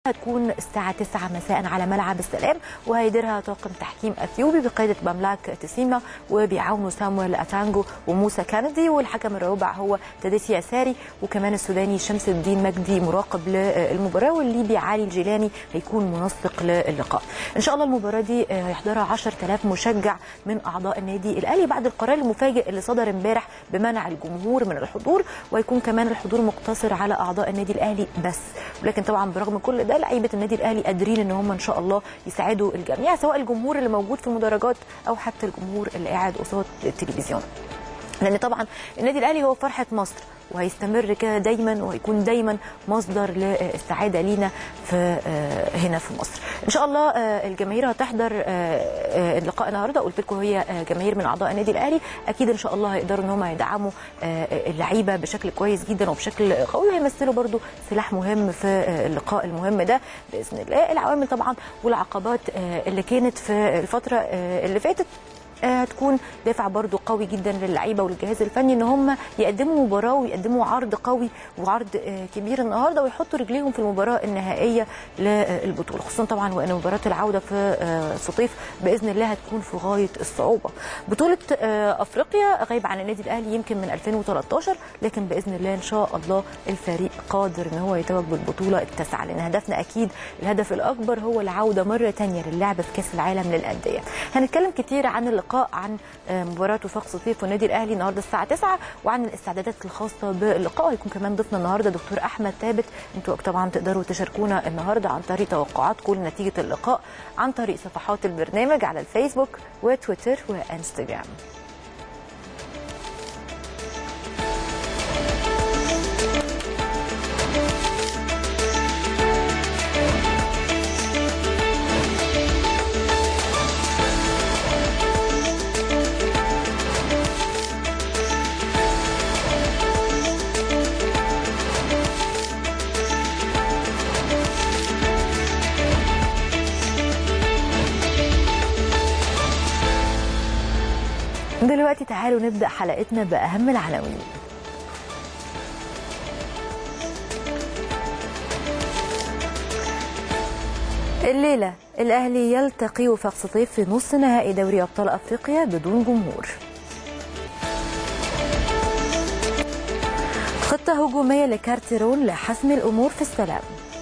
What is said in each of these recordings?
هتكون الساعة 9 مساء على ملعب السلام وهيديرها طاقم تحكيم اثيوبي بقيادة بملاك تسيما وبيعاونوا سامويل اتانجو وموسى كندي والحكم الرابع هو تاديسي يساري وكمان السوداني شمس الدين مجدي مراقب للمباراة والليبي علي الجيلاني هيكون منسق للقاء. ان شاء الله المباراة دي هيحضرها 10000 مشجع من اعضاء النادي الاهلي بعد القرار المفاجئ اللي صدر امبارح بمنع الجمهور من الحضور ويكون كمان الحضور مقتصر على اعضاء النادي الاهلي بس ولكن طبعا برغم كل ده لعيبه النادي الاهلي قادرين ان هم ان شاء الله يساعدوا الجميع سواء الجمهور اللي موجود في المدرجات او حتى الجمهور اللي قاعد قصاد التلفزيون لان طبعا النادي الاهلي هو فرحه مصر وهيستمر كده دايما وهيكون دايما مصدر للسعاده لينا في هنا في مصر. ان شاء الله الجماهير هتحضر اللقاء النهارده قلت لكم هي جماهير من اعضاء النادي الاهلي اكيد ان شاء الله هيقدروا ان هم يدعموا اللعيبه بشكل كويس جدا وبشكل قوي وهيمثلوا برده سلاح مهم في اللقاء المهم ده باذن الله. العوامل طبعا والعقبات اللي كانت في الفتره اللي فاتت هتكون دافع برضو قوي جدا للعيبه والجهاز الفني ان هم يقدموا مباراه ويقدموا عرض قوي وعرض كبير النهارده ويحطوا رجليهم في المباراه النهائيه للبطوله خصوصا طبعا وان مباراه العوده في سطيف باذن الله هتكون في غايه الصعوبه بطوله افريقيا غايب عن النادي الاهلي يمكن من 2013 لكن باذن الله ان شاء الله الفريق قادر ان هو يتوج بالبطوله التاسعه لان هدفنا اكيد الهدف الاكبر هو العوده مره ثانيه للعب في كاس العالم للانديه هنتكلم كتير عن اللقاء عن مباراه وفاق سطيف والنادي الاهلي النهارده الساعه 9 وعن الاستعدادات الخاصه باللقاء هيكون كمان ضيفنا النهارده دكتور احمد ثابت انتوا طبعا تقدروا تشاركونا النهارده عن طريق توقعاتكم لنتيجه اللقاء عن طريق صفحات البرنامج على الفيسبوك وتويتر وانستجرام دلوقتي تعالوا نبدأ حلقتنا بأهم العناوين الليلة الأهلي يلتقي وفاق سطيف في نص نهائي دوري أبطال أفريقيا بدون جمهور خطة هجومية لكارتيرون لحسم الأمور في السلام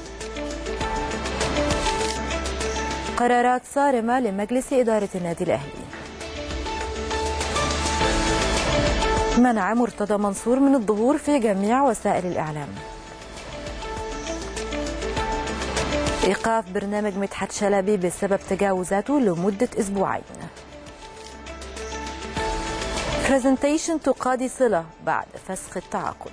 قرارات صارمة لمجلس إدارة النادي الأهلي منع مرتضى منصور من الظهور في جميع وسائل الإعلام إيقاف برنامج مدحت شلبي بسبب تجاوزاته لمدة أسبوعين برزنتيشن تقاضي صلة بعد فسخ التعاقد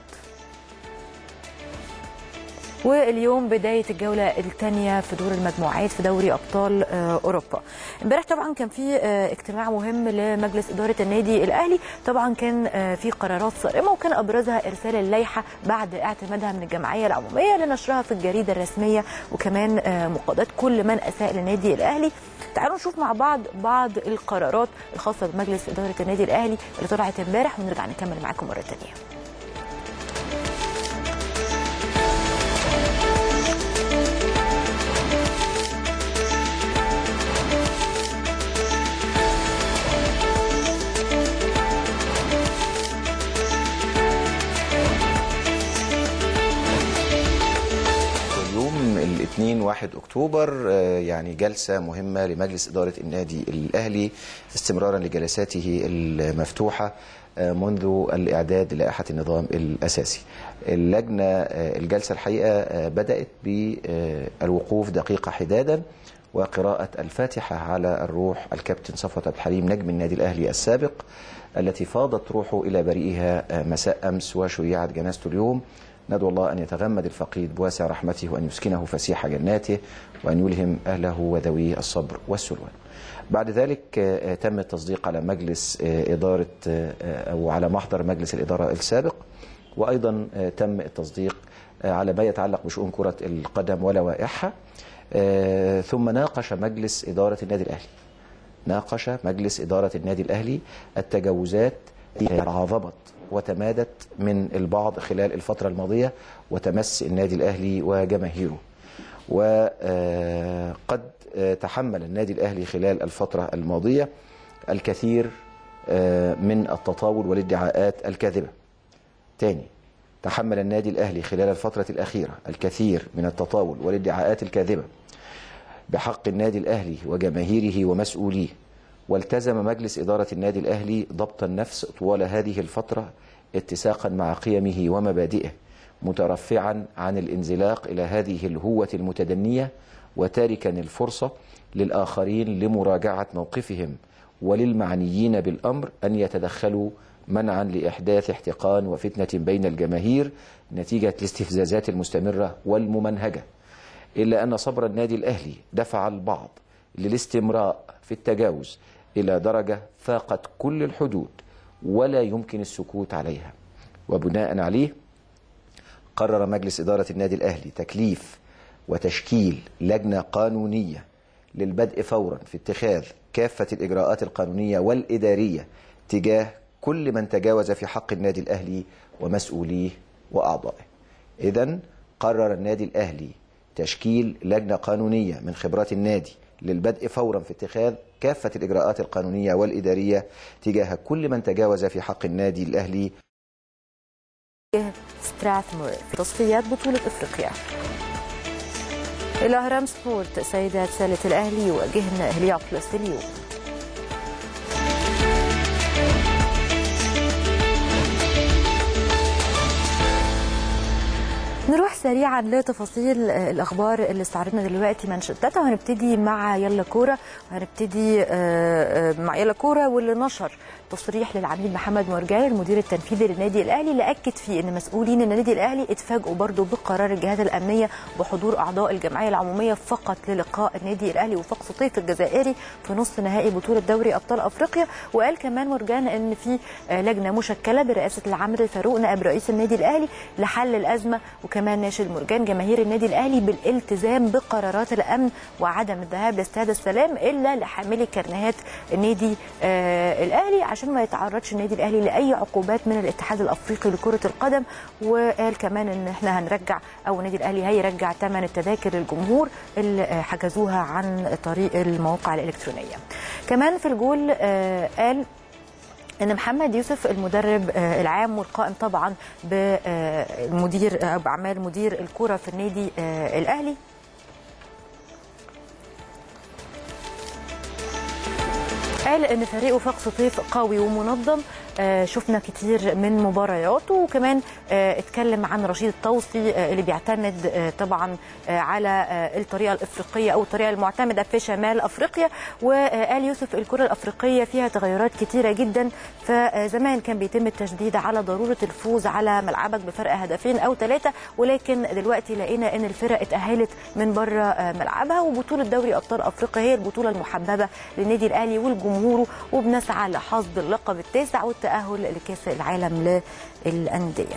واليوم بدايه الجوله الثانيه في دور المجموعات في دوري ابطال اوروبا. امبارح طبعا كان في اجتماع مهم لمجلس اداره النادي الاهلي، طبعا كان في قرارات صارمه وكان ابرزها ارسال اللائحه بعد اعتمادها من الجمعيه العموميه لنشرها في الجريده الرسميه وكمان مقاضاه كل من اساء للنادي الاهلي. تعالوا نشوف مع بعض بعض القرارات الخاصه بمجلس اداره النادي الاهلي اللي طلعت امبارح ونرجع نكمل معاكم مره ثانيه. الاثنين 1 اكتوبر يعني جلسه مهمه لمجلس اداره النادي الاهلي استمرارا لجلساته المفتوحه منذ الاعداد للائحه النظام الاساسي. اللجنه الجلسه الحقيقه بدات بالوقوف دقيقه حدادا وقراءه الفاتحه على الروح الكابتن صفوت عبد الحليم نجم النادي الاهلي السابق التي فاضت روحه الى بريئها مساء امس وشيعت جنازته اليوم ندعو الله أن يتغمد الفقيد بواسع رحمته وأن يسكنه فسيح جناته وأن يلهم أهله وذويه الصبر والسلوان بعد ذلك تم التصديق على مجلس إدارة أو على محضر مجلس الإدارة السابق وأيضا تم التصديق على ما يتعلق بشؤون كرة القدم ولوائحها ثم ناقش مجلس إدارة النادي الأهلي ناقش مجلس إدارة النادي الأهلي التجاوزات التي عظمت وتمادت من البعض خلال الفترة الماضية وتمس النادي الأهلي وجماهيره وقد تحمل النادي الأهلي خلال الفترة الماضية الكثير من التطاول والادعاءات الكاذبة تاني تحمل النادي الأهلي خلال الفترة الأخيرة الكثير من التطاول والادعاءات الكاذبة بحق النادي الأهلي وجماهيره ومسؤوليه والتزم مجلس إدارة النادي الأهلي ضبط النفس طوال هذه الفترة اتساقا مع قيمه ومبادئه مترفعا عن الانزلاق إلى هذه الهوة المتدنية وتاركا الفرصة للآخرين لمراجعة موقفهم وللمعنيين بالأمر أن يتدخلوا منعا لإحداث احتقان وفتنة بين الجماهير نتيجة الاستفزازات المستمرة والممنهجة إلا أن صبر النادي الأهلي دفع البعض للاستمراء في التجاوز إلى درجة فاقت كل الحدود ولا يمكن السكوت عليها وبناء عليه قرر مجلس إدارة النادي الأهلي تكليف وتشكيل لجنة قانونية للبدء فورا في اتخاذ كافة الإجراءات القانونية والإدارية تجاه كل من تجاوز في حق النادي الأهلي ومسؤوليه وأعضائه إذا قرر النادي الأهلي تشكيل لجنة قانونية من خبرات النادي للبدء فورا في اتخاذ كافة الإجراءات القانونية والإدارية تجاه كل من تجاوز في حق النادي الأهلي ستراثمور في تصفيات بطولة إفريقيا الأهرام سبورت سيدات سلة الأهلي يواجهن هليوبلس اليوم نروح سريعا لتفاصيل الاخبار اللي استعرضنا دلوقتي منشطاتها وهنبتدي مع يلا كوره وهنبتدي مع يلا كوره واللي نشر تصريح للعميد محمد مرجان المدير التنفيذي للنادي الاهلي اللي اكد فيه ان مسؤولين النادي الاهلي اتفاجئوا برضه بقرار الجهات الامنيه بحضور اعضاء الجمعيه العموميه فقط للقاء النادي الاهلي وفاق سطيف الجزائري في نصف نهائي بطوله دوري ابطال افريقيا وقال كمان مرجان ان في لجنه مشكله برئاسه العمري فاروق نائب رئيس النادي الاهلي لحل الازمه وكمان ناشد مرجان جماهير النادي الاهلي بالالتزام بقرارات الامن وعدم الذهاب لاستاد السلام الا لحاملي كرنيهات النادي آه الاهلي عشان ما يتعرضش النادي الاهلي لاي عقوبات من الاتحاد الافريقي لكره القدم وقال كمان ان احنا هنرجع او النادي الاهلي هيرجع ثمن التذاكر للجمهور اللي حجزوها عن طريق المواقع الالكترونيه كمان في الجول آه قال ان محمد يوسف المدرب العام والقائم طبعا بمدير باعمال مدير الكره في النادي الاهلي قال ان فريقه فاق سطيف قوي ومنظم آه شفنا كتير من مبارياته وكمان آه اتكلم عن رشيد الطوسي آه اللي بيعتمد طبعا على الطريقه الافريقيه او الطريقه المعتمده في شمال افريقيا وقال يوسف الكره الافريقيه فيها تغيرات كتيره جدا فزمان كان بيتم التشديد على ضروره الفوز على ملعبك بفرق هدفين او ثلاثه ولكن دلوقتي لقينا ان الفرق اتاهلت من بره ملعبها وبطوله دوري ابطال افريقيا هي البطوله المحببه للنادي الاهلي والجمهور وبنسعى لحصد اللقب التاسع التأهل لكأس العالم للأندية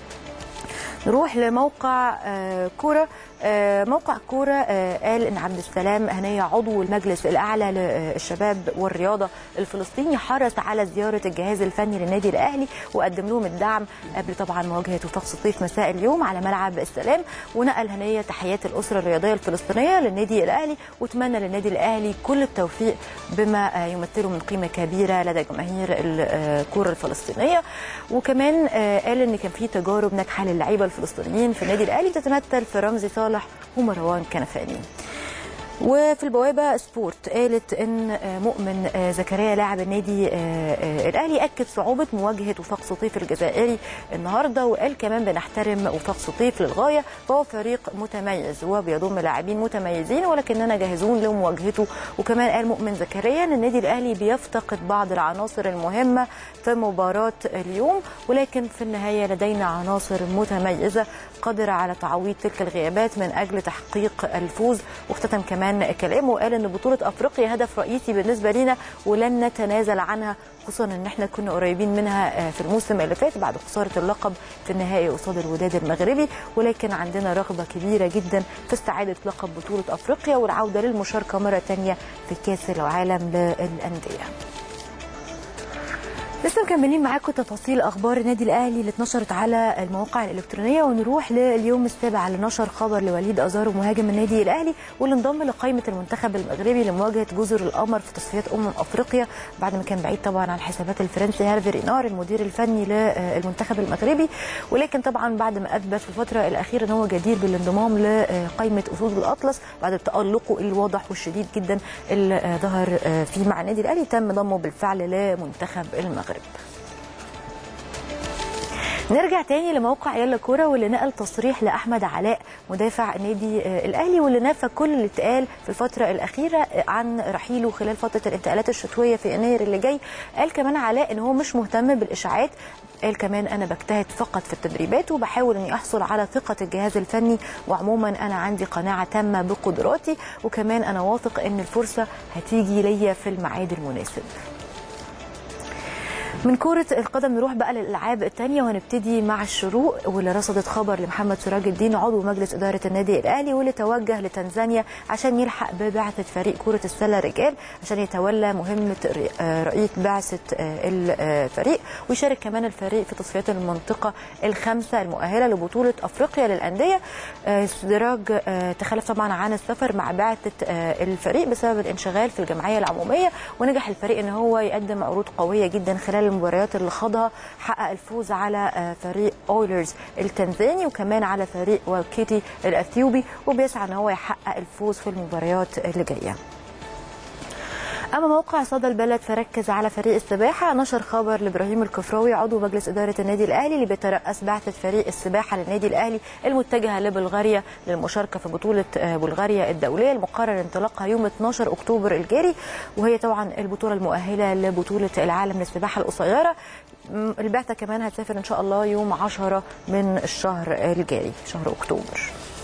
نروح لموقع كوره موقع كوره قال ان عبد السلام هنيه عضو المجلس الاعلى للشباب والرياضه الفلسطيني حرص على زياره الجهاز الفني للنادي الاهلي وقدم لهم الدعم قبل طبعا مواجهه وفاق سطيف مساء اليوم على ملعب السلام ونقل هنيه تحيات الاسره الرياضيه الفلسطينيه للنادي الاهلي وتمنى للنادي الاهلي كل التوفيق بما يمثله من قيمه كبيره لدى جماهير الكره الفلسطينيه وكمان قال ان كان في تجارب ناجحه للعيبه الفلسطينيين في النادي الاهلي تتمثل في رمزي صالح ومروان كنفاني وفي البوابه سبورت قالت ان مؤمن زكريا لاعب النادي الاهلي اكد صعوبه مواجهه وفاق سطيف الجزائري النهارده وقال كمان بنحترم وفاق سطيف للغايه فهو فريق متميز وبيضم لاعبين متميزين ولكننا جاهزون لمواجهته وكمان قال مؤمن زكريا ان النادي الاهلي بيفتقد بعض العناصر المهمه في مباراه اليوم ولكن في النهايه لدينا عناصر متميزه قادره على تعويض تلك الغيابات من اجل تحقيق الفوز واختتم كمان كمان كلامه وقال ان بطوله افريقيا هدف رئيسي بالنسبه لنا ولن نتنازل عنها خصوصا ان احنا كنا قريبين منها في الموسم اللي فات بعد خساره اللقب في النهائي قصاد الوداد المغربي ولكن عندنا رغبه كبيره جدا في استعاده لقب بطوله افريقيا والعوده للمشاركه مره ثانيه في كاس العالم للانديه. لسه مكملين معاكم تفاصيل اخبار النادي الاهلي اللي اتنشرت على المواقع الالكترونيه ونروح لليوم السابع اللي نشر خبر لوليد ازارو مهاجم النادي الاهلي واللي انضم لقائمه المنتخب المغربي لمواجهه جزر القمر في تصفيات امم افريقيا بعد ما كان بعيد طبعا عن حسابات الفرنسي هيرفي رينار المدير الفني للمنتخب المغربي ولكن طبعا بعد ما اثبت في الفتره الاخيره ان هو جدير بالانضمام لقائمه اسود الاطلس بعد تالقه الواضح والشديد جدا اللي ظهر فيه مع النادي الاهلي تم ضمه بالفعل لمنتخب المغرب نرجع تاني لموقع يلا كوره واللي نقل تصريح لاحمد علاء مدافع النادي الاهلي واللي نفى كل اللي اتقال في الفتره الاخيره عن رحيله خلال فتره الانتقالات الشتويه في يناير اللي جاي قال كمان علاء ان هو مش مهتم بالاشاعات قال كمان انا بجتهد فقط في التدريبات وبحاول اني احصل على ثقه الجهاز الفني وعموما انا عندي قناعه تامه بقدراتي وكمان انا واثق ان الفرصه هتيجي ليا في الميعاد المناسب من كرة القدم نروح بقى للألعاب الثانية وهنبتدي مع الشروق واللي رصدت خبر لمحمد سراج الدين عضو مجلس إدارة النادي الأهلي واللي توجه لتنزانيا عشان يلحق ببعثة فريق كرة السلة رجال عشان يتولى مهمة رئيس بعثة الفريق ويشارك كمان الفريق في تصفيات المنطقة الخمسة المؤهلة لبطولة أفريقيا للأندية سراج تخلف طبعا عن السفر مع بعثة الفريق بسبب الانشغال في الجمعية العمومية ونجح الفريق ان هو يقدم عروض قوية جدا خلال المباريات اللي خاضها حقق الفوز على فريق اويلرز التنزاني وكمان على فريق واكيتي الاثيوبي وبيسعى ان هو يحقق الفوز في المباريات اللي جايه اما موقع صدى البلد فركز على فريق السباحه نشر خبر لابراهيم الكفراوي عضو مجلس اداره النادي الاهلي اللي بيترأس بعثه فريق السباحه للنادي الاهلي المتجهه لبلغاريا للمشاركه في بطوله بلغاريا الدوليه المقرر انطلاقها يوم 12 اكتوبر الجاري وهي طبعا البطوله المؤهله لبطوله العالم للسباحه القصيره البعثه كمان هتسافر ان شاء الله يوم 10 من الشهر الجاري شهر اكتوبر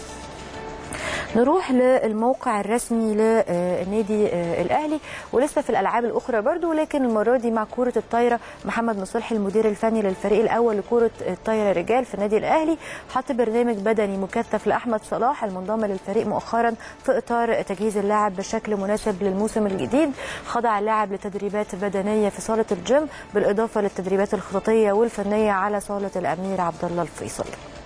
نروح للموقع الرسمي للنادي الاهلي ولسه في الالعاب الاخرى برضو لكن المره دي مع كره الطايره محمد مصلحي المدير الفني للفريق الاول لكره الطايره رجال في النادي الاهلي حط برنامج بدني مكثف لاحمد صلاح المنضم للفريق مؤخرا في اطار تجهيز اللاعب بشكل مناسب للموسم الجديد خضع اللاعب لتدريبات بدنيه في صاله الجيم بالاضافه للتدريبات الخططيه والفنيه على صاله الامير عبد الله الفيصل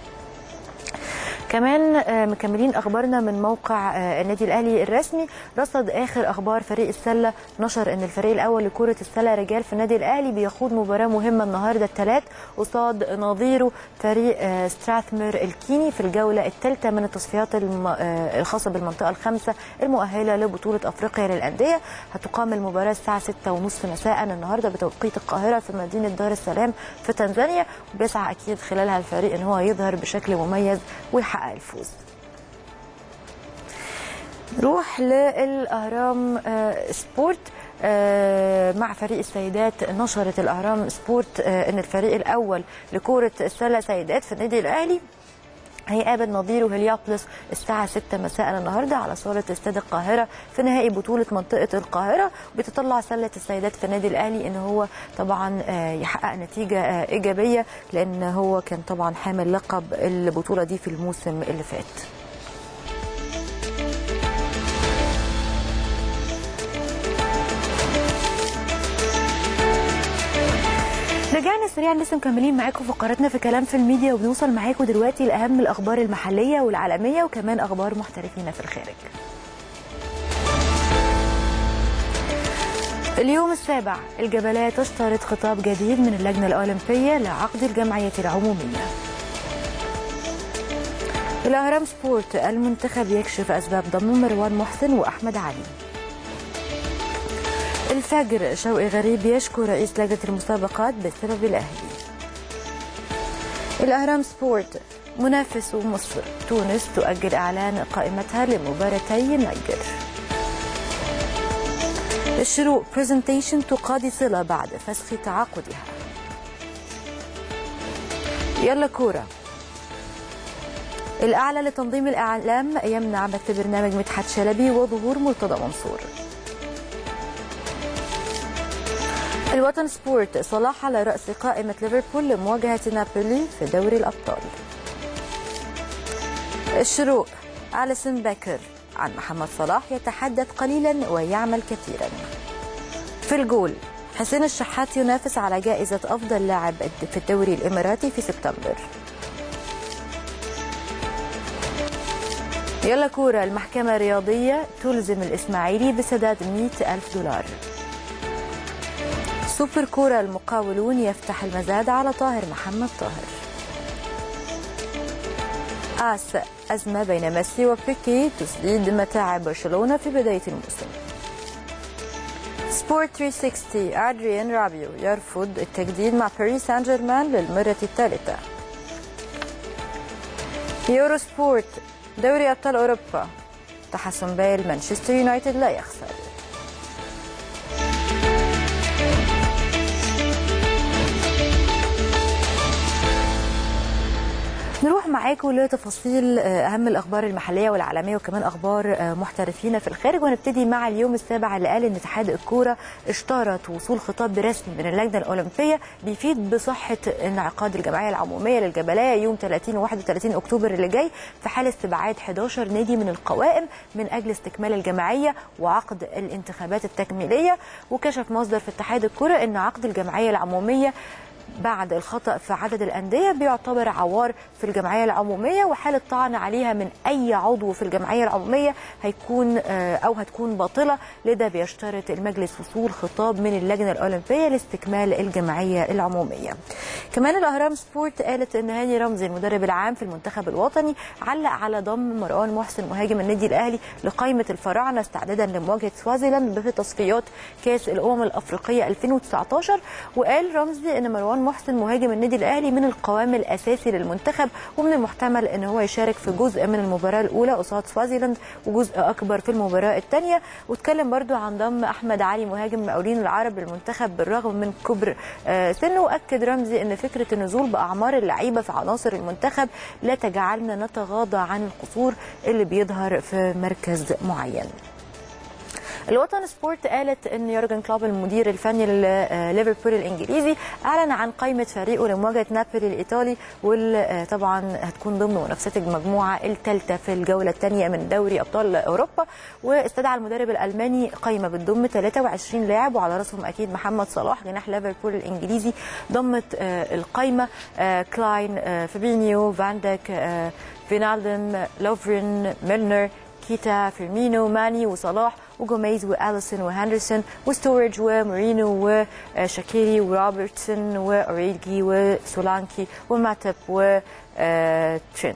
كمان مكملين اخبارنا من موقع النادي الاهلي الرسمي رصد اخر اخبار فريق السله نشر ان الفريق الاول لكره السله رجال في النادي الاهلي بيخوض مباراه مهمه النهارده الثلاث قصاد نظيره فريق ستراثمر الكيني في الجوله الثالثه من التصفيات الخاصه بالمنطقه الخامسه المؤهله لبطوله افريقيا للانديه هتقام المباراه الساعه 6:30 مساء النهارده بتوقيت القاهره في مدينه دار السلام في تنزانيا وبيسعى اكيد خلالها الفريق ان هو يظهر بشكل مميز ويحقق الفوز نروح للاهرام سبورت مع فريق السيدات نشرت الاهرام سبورت ان الفريق الاول لكره السله سيدات في النادي الاهلي هيقابل نظيره هليابلس الساعة 6 مساء النهاردة على صالة استاد القاهرة في نهائي بطولة منطقة القاهرة بتطلع سلة السيدات في النادي الأهلي إن هو طبعا يحقق نتيجة إيجابية لأن هو كان طبعا حامل لقب البطولة دي في الموسم اللي فات رجعنا سريعا لسه مكملين معاكم فقراتنا في كلام في الميديا وبنوصل معاكم دلوقتي لاهم الاخبار المحليه والعالميه وكمان اخبار محترفين في الخارج. اليوم السابع الجبلات تشترط خطاب جديد من اللجنه الاولمبيه لعقد الجمعيه العموميه. الاهرام سبورت المنتخب يكشف اسباب ضم مروان محسن واحمد علي. الفجر شوقي غريب يشكو رئيس لجنة المسابقات بسبب الأهلي الأهرام سبورت منافس مصر تونس تؤجل إعلان قائمتها لمباراتي النيجر الشروق برزنتيشن تقاضي صلة بعد فسخ تعاقدها يلا كورة الأعلى لتنظيم الإعلام يمنع بث برنامج مدحت شلبي وظهور مرتضى منصور الوطن سبورت صلاح على رأس قائمة ليفربول لمواجهة نابولي في دوري الأبطال الشروق أليسون باكر عن محمد صلاح يتحدث قليلا ويعمل كثيرا في الجول حسين الشحات ينافس على جائزة أفضل لاعب في الدوري الإماراتي في سبتمبر يلا كورة المحكمة الرياضية تلزم الإسماعيلي بسداد 100 ألف دولار سوبر كورة المقاولون يفتح المزاد على طاهر محمد طاهر آس أزمة بين ميسي وبيكي تسديد متاعب برشلونة في بداية الموسم سبورت 360 أدريان رابيو يرفض التجديد مع باريس سان جيرمان للمرة الثالثة يورو سبورت دوري أبطال أوروبا تحسن بال مانشستر يونايتد لا يخسر نروح معاكم لتفاصيل اهم الاخبار المحليه والعالميه وكمان اخبار محترفين في الخارج ونبتدي مع اليوم السابع اللي قال ان اتحاد الكوره اشترط وصول خطاب رسمي من اللجنه الاولمبيه بيفيد بصحه انعقاد الجمعيه العموميه للجبليه يوم 30 و 31 اكتوبر اللي جاي في حال استبعاد 11 نادي من القوائم من اجل استكمال الجمعيه وعقد الانتخابات التكميليه وكشف مصدر في اتحاد الكوره ان عقد الجمعيه العموميه بعد الخطأ في عدد الأندية بيعتبر عوار في الجمعية العمومية وحالة طعن عليها من أي عضو في الجمعية العمومية هيكون أو هتكون باطلة لذا بيشترط المجلس وصول خطاب من اللجنة الأولمبية لاستكمال الجمعية العمومية كمان الأهرام سبورت قالت أن هاني رمزي المدرب العام في المنتخب الوطني علق على ضم مروان محسن مهاجم النادي الأهلي لقائمة الفراعنة استعدادا لمواجهة سوازيلاند في تصفيات كأس الأمم الأفريقية 2019 وقال رمزي أن مروان محسن مهاجم النادي الاهلي من القوام الاساسي للمنتخب ومن المحتمل ان هو يشارك في جزء من المباراه الاولى قصاد سوازيلاند وجزء اكبر في المباراه الثانيه واتكلم برضو عن ضم احمد علي مهاجم المقاولين العرب للمنتخب بالرغم من كبر سنه واكد رمزي ان فكره النزول باعمار اللعيبه في عناصر المنتخب لا تجعلنا نتغاضى عن القصور اللي بيظهر في مركز معين الوطن سبورت قالت ان يورجن كلوب المدير الفني لليفربول الانجليزي اعلن عن قائمه فريقه لمواجهه نابولي الايطالي واللي طبعا هتكون ضمن منافسات المجموعه الثالثه في الجوله الثانيه من دوري ابطال اوروبا واستدعى المدرب الالماني قائمه بتضم 23 لاعب وعلى راسهم اكيد محمد صلاح جناح ليفربول الانجليزي ضمت القائمه كلاين فابينيو فاندك فينالدن لوفرين ميلنر كيتا فيرمينو ماني وصلاح وجوميز واليسون وهاندرسون وستورج ومورينو وشاكيري وروبرتسون واوريجي وسولانكي وماتب وترينت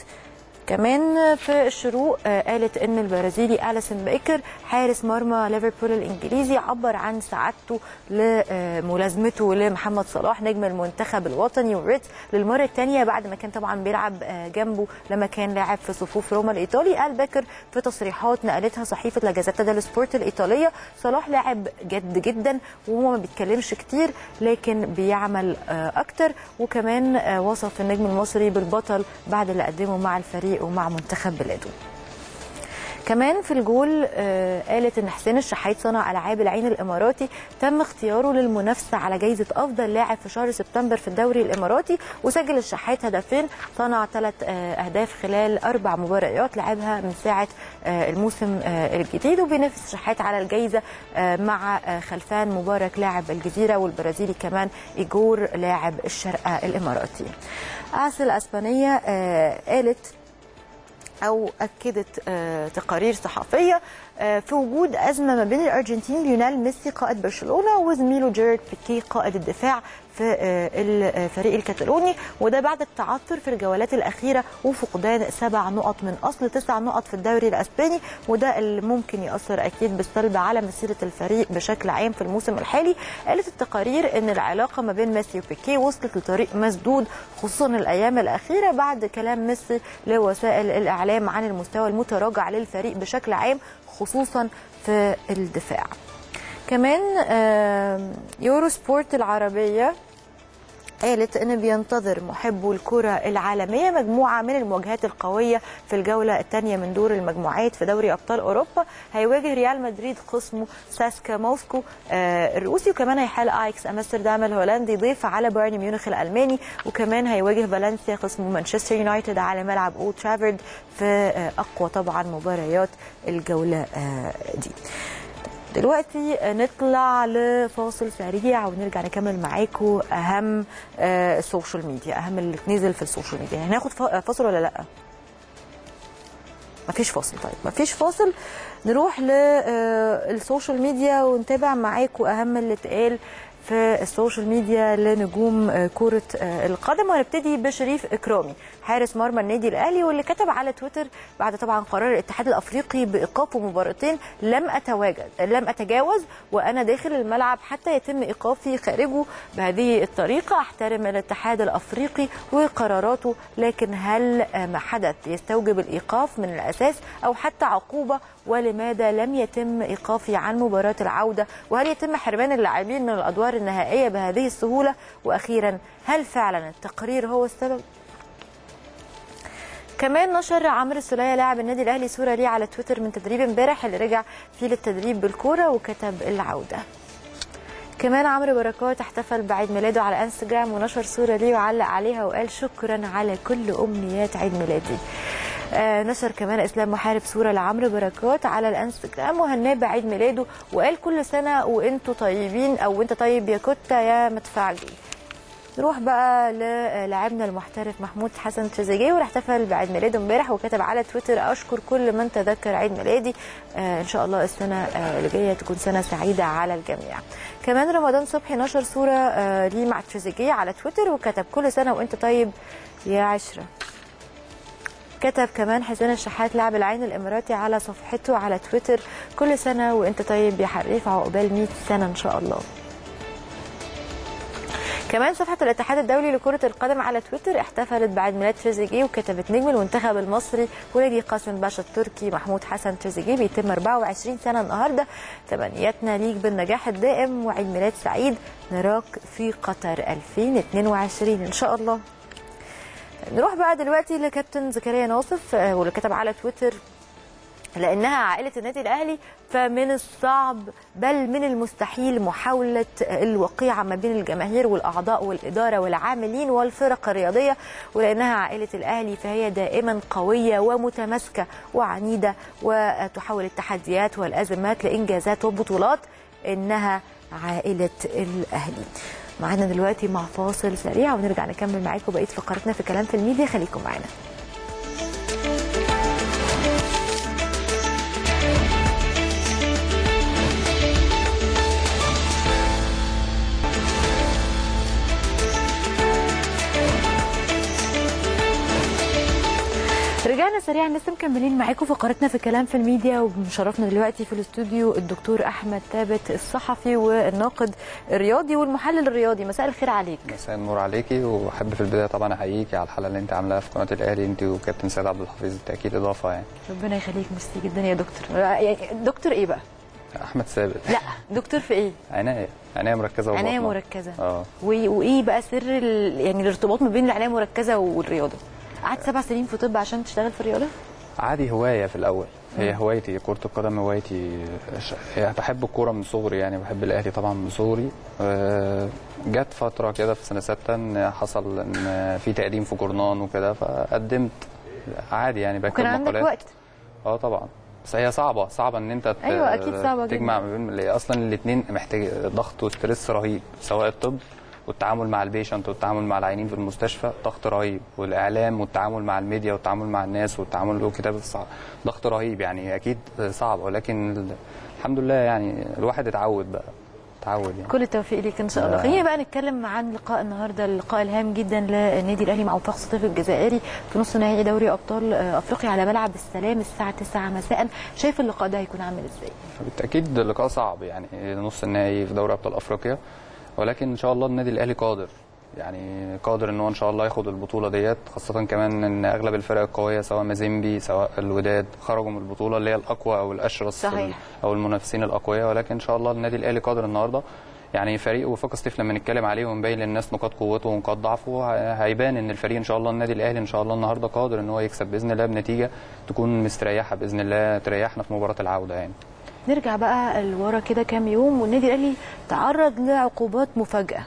كمان في الشروق قالت ان البرازيلي اليسون بيكر حارس مرمى ليفربول الانجليزي عبر عن سعادته لملازمته لمحمد صلاح نجم المنتخب الوطني والريتس للمره الثانيه بعد ما كان طبعا بيلعب جنبه لما كان لاعب في صفوف روما الايطالي قال بيكر في تصريحات نقلتها صحيفه لا جازيتا ديلو سبورت الايطاليه صلاح لاعب جد جدا وهو ما بيتكلمش كتير لكن بيعمل اكتر وكمان وصف النجم المصري بالبطل بعد اللي قدمه مع الفريق ومع منتخب بلاده كمان في الجول آه قالت ان حسين الشحات صنع العاب العين الاماراتي تم اختياره للمنافسه على جائزه افضل لاعب في شهر سبتمبر في الدوري الاماراتي وسجل الشحات هدفين صنع ثلاث آه اهداف خلال اربع مباريات لعبها من ساعه آه الموسم الجديد وبينافس الشحات على الجائزه مع خلفان مبارك لاعب الجزيره والبرازيلي كمان ايجور لاعب الشرقه الاماراتي. اس الاسبانيه قالت او اكدت تقارير صحفيه في وجود ازمه ما بين الارجنتيني ليونيل ميسي قائد برشلونه وزميله جيرارد بيكي قائد الدفاع في الفريق الكتالوني وده بعد التعثر في الجولات الاخيره وفقدان سبع نقط من اصل تسع نقط في الدوري الاسباني وده اللي ممكن ياثر اكيد بالسلب على مسيره الفريق بشكل عام في الموسم الحالي قالت التقارير ان العلاقه ما بين ميسي وبيكي وصلت لطريق مسدود خصوصا الايام الاخيره بعد كلام ميسي لوسائل الاعلام عن المستوى المتراجع للفريق بشكل عام خصوصا في الدفاع كمان يورو سبورت العربيه قالت ان بينتظر محبو الكره العالميه مجموعه من المواجهات القويه في الجوله الثانيه من دور المجموعات في دوري ابطال اوروبا هيواجه ريال مدريد خصمه ساسكا موسكو آه الروسي وكمان هيحال ايكس امستردام الهولندي ضيف على بايرن ميونخ الالماني وكمان هيواجه فالنسيا خصمه مانشستر يونايتد على ملعب اولد ترافورد في آه اقوى طبعا مباريات الجوله آه دي دلوقتي نطلع لفاصل سريع ونرجع نكمل معاكم اهم آه، السوشيال ميديا اهم اللي نزل في السوشيال ميديا هناخد فا- فاصل ولا لا مفيش فاصل طيب مفيش فاصل نروح للسوشيال ميديا ونتابع معاكم اهم اللي اتقال في السوشيال ميديا لنجوم آه، كرة آه، القدم وهنبتدي بشريف إكرامي حارس مرمى النادي الأهلي واللي كتب على تويتر بعد طبعا قرار الاتحاد الأفريقي بإيقافه مباراتين لم أتواجد لم أتجاوز وأنا داخل الملعب حتى يتم إيقافي خارجه بهذه الطريقة أحترم الاتحاد الأفريقي وقراراته لكن هل آه، ما حدث يستوجب الإيقاف من الأساس أو حتى عقوبة ولماذا لم يتم إيقافي عن مباراة العودة وهل يتم حرمان اللاعبين من الأدوار النهائية بهذه السهولة وأخيرا هل فعلا التقرير هو السبب كمان نشر عمرو السولية لاعب النادي الاهلي صوره ليه على تويتر من تدريب امبارح اللي رجع فيه للتدريب بالكوره وكتب العوده كمان عمرو بركات احتفل بعيد ميلاده على انستجرام ونشر صوره ليه وعلق عليها وقال شكرا على كل امنيات عيد ميلادي آه نشر كمان اسلام محارب صوره لعمرو بركات على الانستجرام وهناه بعيد ميلاده وقال كل سنه وانتوا طيبين او انت طيب يا كوتا يا مدفعجي نروح بقى للاعبنا المحترف محمود حسن تريزيجيه واللي احتفل بعيد ميلاده امبارح وكتب على تويتر اشكر كل من تذكر عيد ميلادي آه ان شاء الله السنه آه اللي جايه تكون سنه سعيده على الجميع كمان رمضان صبحي نشر صوره آه ليه مع تريزيجيه على تويتر وكتب كل سنه وانت طيب يا عشره كتب كمان حسين الشحات لاعب العين الاماراتي على صفحته على تويتر كل سنه وانت طيب يا حريف عقبال 100 سنه ان شاء الله كمان صفحة الاتحاد الدولي لكرة القدم على تويتر احتفلت بعد ميلاد تريزيجيه وكتبت نجم المنتخب المصري ونادي قاسم باشا التركي محمود حسن تريزيجيه بيتم 24 سنة النهاردة تمنياتنا ليك بالنجاح الدائم وعيد ميلاد سعيد نراك في قطر 2022 ان شاء الله نروح بقى دلوقتي لكابتن زكريا ناصف آه، واللي كتب على تويتر لانها عائله النادي الاهلي فمن الصعب بل من المستحيل محاوله الوقيعه ما بين الجماهير والاعضاء والاداره والعاملين والفرق الرياضيه ولانها عائله الاهلي فهي دائما قويه ومتماسكه وعنيده وتحول التحديات والازمات لانجازات وبطولات انها عائله الاهلي معانا دلوقتي مع فاصل سريع ونرجع نكمل معاكم بقيه فقرتنا في كلام في الميديا خليكم معانا رجعنا سريعا لسه مكملين معاكم فقرتنا في كلام في الميديا ومشرفنا دلوقتي في الاستوديو الدكتور احمد ثابت الصحفي والناقد الرياضي والمحلل الرياضي مساء الخير عليك مساء النور عليكي واحب في البدايه طبعا احييكي على الحلقه اللي انت عاملاها في قناه الاهلي انت وكابتن سيد عبد الحفيظ بالتاكيد اضافه يعني ربنا يخليك ميرسي جدا يا دكتور يعني دكتور ايه بقى احمد ثابت لا دكتور في ايه عنايه عنايه مركزه عنايه وباطنة. مركزه اه و- وايه بقى سر ال... يعني الارتباط ما بين العنايه المركزه والرياضه قعدت سبع سنين في طب عشان تشتغل في الرياضه عادي هوايه في الاول هي هوايتي كرة القدم هوايتي ش- يعني بحب الكورة من صغري يعني بحب الأهلي طبعا من صغري آه، جت فترة كده في سنة ستة إن حصل إن في تقديم في جورنان وكده فقدمت عادي يعني بكتب وكان عندك مقالات وقت اه طبعا بس هي صعبه صعبه ان انت ت- أيوة، أكيد صعبة جداً. تجمع ما بين اللي اصلا الاثنين محتاج ضغط وستريس رهيب سواء الطب والتعامل مع البيشنت والتعامل مع العيانين في المستشفى ضغط رهيب والاعلام والتعامل مع الميديا والتعامل مع الناس والتعامل وكتابه الصع- ضغط رهيب يعني اكيد صعب ولكن ال- الحمد لله يعني الواحد اتعود بقى اتعود يعني كل التوفيق ليك ان شاء الله آه. خلينا بقى نتكلم عن لقاء النهارده اللقاء الهام جدا للنادي الاهلي مع وفاق سطيف الجزائري في نص نهائي دوري ابطال آه، افريقيا على ملعب السلام الساعه 9 مساء شايف اللقاء ده هيكون عامل ازاي بالتاكيد لقاء صعب يعني نص النهائي في دوري ابطال افريقيا ولكن ان شاء الله النادي الاهلي قادر يعني قادر ان هو ان شاء الله ياخد البطوله ديت خاصه كمان ان اغلب الفرق القويه سواء مازيمبي سواء الوداد خرجوا من البطوله اللي هي الاقوى او الاشرس صحيح. او المنافسين الاقوياء ولكن ان شاء الله النادي الاهلي قادر النهارده يعني فريق وفاق ستيف لما نتكلم عليه ونبين للناس نقاط قوته ونقاط ضعفه ه- هيبان ان الفريق ان شاء الله النادي الاهلي ان شاء الله النهارده قادر ان هو يكسب باذن الله بنتيجه تكون مستريحه باذن الله تريحنا في مباراه العوده يعني نرجع بقى لورا كده كام يوم والنادي الاهلي تعرض لعقوبات مفاجاه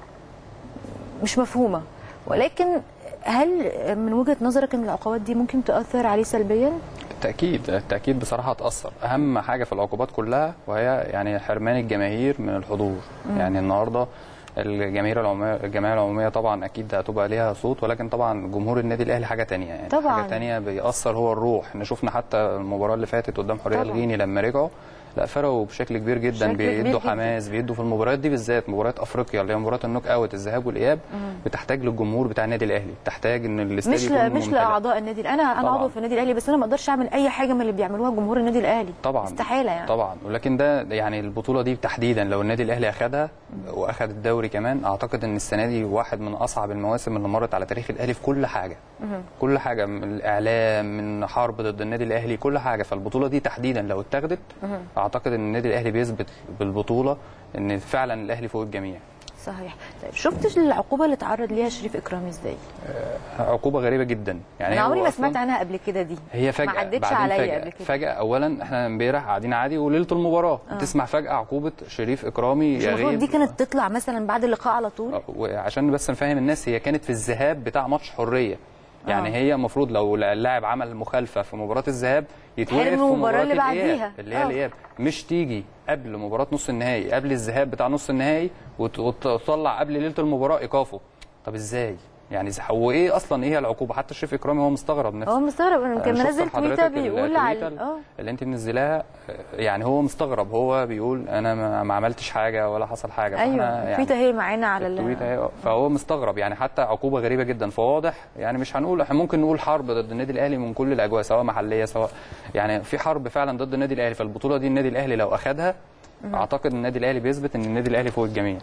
مش مفهومه ولكن هل من وجهه نظرك ان العقوبات دي ممكن تاثر عليه سلبيا بالتاكيد التاكيد بصراحه هتاثر اهم حاجه في العقوبات كلها وهي يعني حرمان الجماهير من الحضور يعني النهارده الجماهير العموميه الجماهير العموميه طبعا اكيد هتبقى ليها صوت ولكن طبعا جمهور النادي الاهلي حاجه تانية يعني طبعاً. حاجه تانية بيأثر هو الروح احنا شفنا حتى المباراه اللي فاتت قدام حريه طبعاً. الغيني لما رجعوا لا فرقوا بشكل كبير جدا بشكل كبير بيدوا جداً. حماس بيدوا في المباريات دي بالذات مباريات افريقيا اللي هي مباراه النوك اوت الذهاب والاياب بتحتاج للجمهور بتاع النادي الاهلي بتحتاج ان الاستاد مش يكون ل... مش ممتلئ. لاعضاء النادي انا انا طبعاً. عضو في النادي الاهلي بس انا ما اقدرش اعمل اي حاجه من اللي بيعملوها جمهور النادي الاهلي طبعا استحاله يعني طبعا ولكن ده يعني البطوله دي تحديدا لو النادي الاهلي اخدها واخد الدوري كمان اعتقد ان السنه دي واحد من اصعب المواسم اللي مرت على تاريخ الاهلي في كل حاجه كل حاجه من الاعلام من حرب ضد النادي الاهلي كل حاجه فالبطوله دي تحديدا لو اتاخدت اعتقد ان النادي الاهلي بيثبت بالبطوله ان فعلا الاهلي فوق الجميع صحيح طيب شفت العقوبه اللي اتعرض ليها شريف اكرامي ازاي عقوبه غريبه جدا يعني انا هو عمري ما أصلاً- سمعت عنها قبل كده دي هي فجأة ما عدتش بعدين عليا فجأة قبل كده فجأة أولا احنا امبارح قاعدين عادي وليلة المباراة آه. تسمع فجأة عقوبة شريف إكرامي مش المفروض يغيب دي كانت تطلع مثلا بعد اللقاء على طول آه، وعشان بس نفهم الناس هي كانت في الذهاب بتاع ماتش حرية يعني آه. هي المفروض لو اللاعب عمل مخالفة في مباراة الذهاب يتوقف في حلم المباراة مباراة اللي الإياب بعديها. اللي هي آه. الإياب مش تيجي قبل مباراة نص النهائي قبل الذهاب بتاع نص النهائي وت- وتطلع قبل ليلة المباراة إيقافه طب إزاي؟ يعني إزاي- هو ايه اصلا ايه هي العقوبه حتى شريف اكرامي هو مستغرب نفسه هو مستغرب انا كان أنا شفت منزل تويته لحضرتك بيقول على التويتة اه اللي انت منزلاها يعني هو مستغرب هو بيقول انا ما ما عملتش حاجه ولا حصل حاجه فإحنا ايوه يعني تويته هي معانا على ال- التويته اهي فهو مستغرب يعني حتى عقوبه غريبه جدا فواضح يعني مش هنقول احنا ممكن نقول حرب ضد النادي الاهلي من كل الاجواء سواء محليه سواء يعني في حرب فعلا ضد النادي الاهلي فالبطوله دي النادي الاهلي لو اخدها اعتقد النادي الاهلي بيثبت ان النادي الاهلي فوق الجميع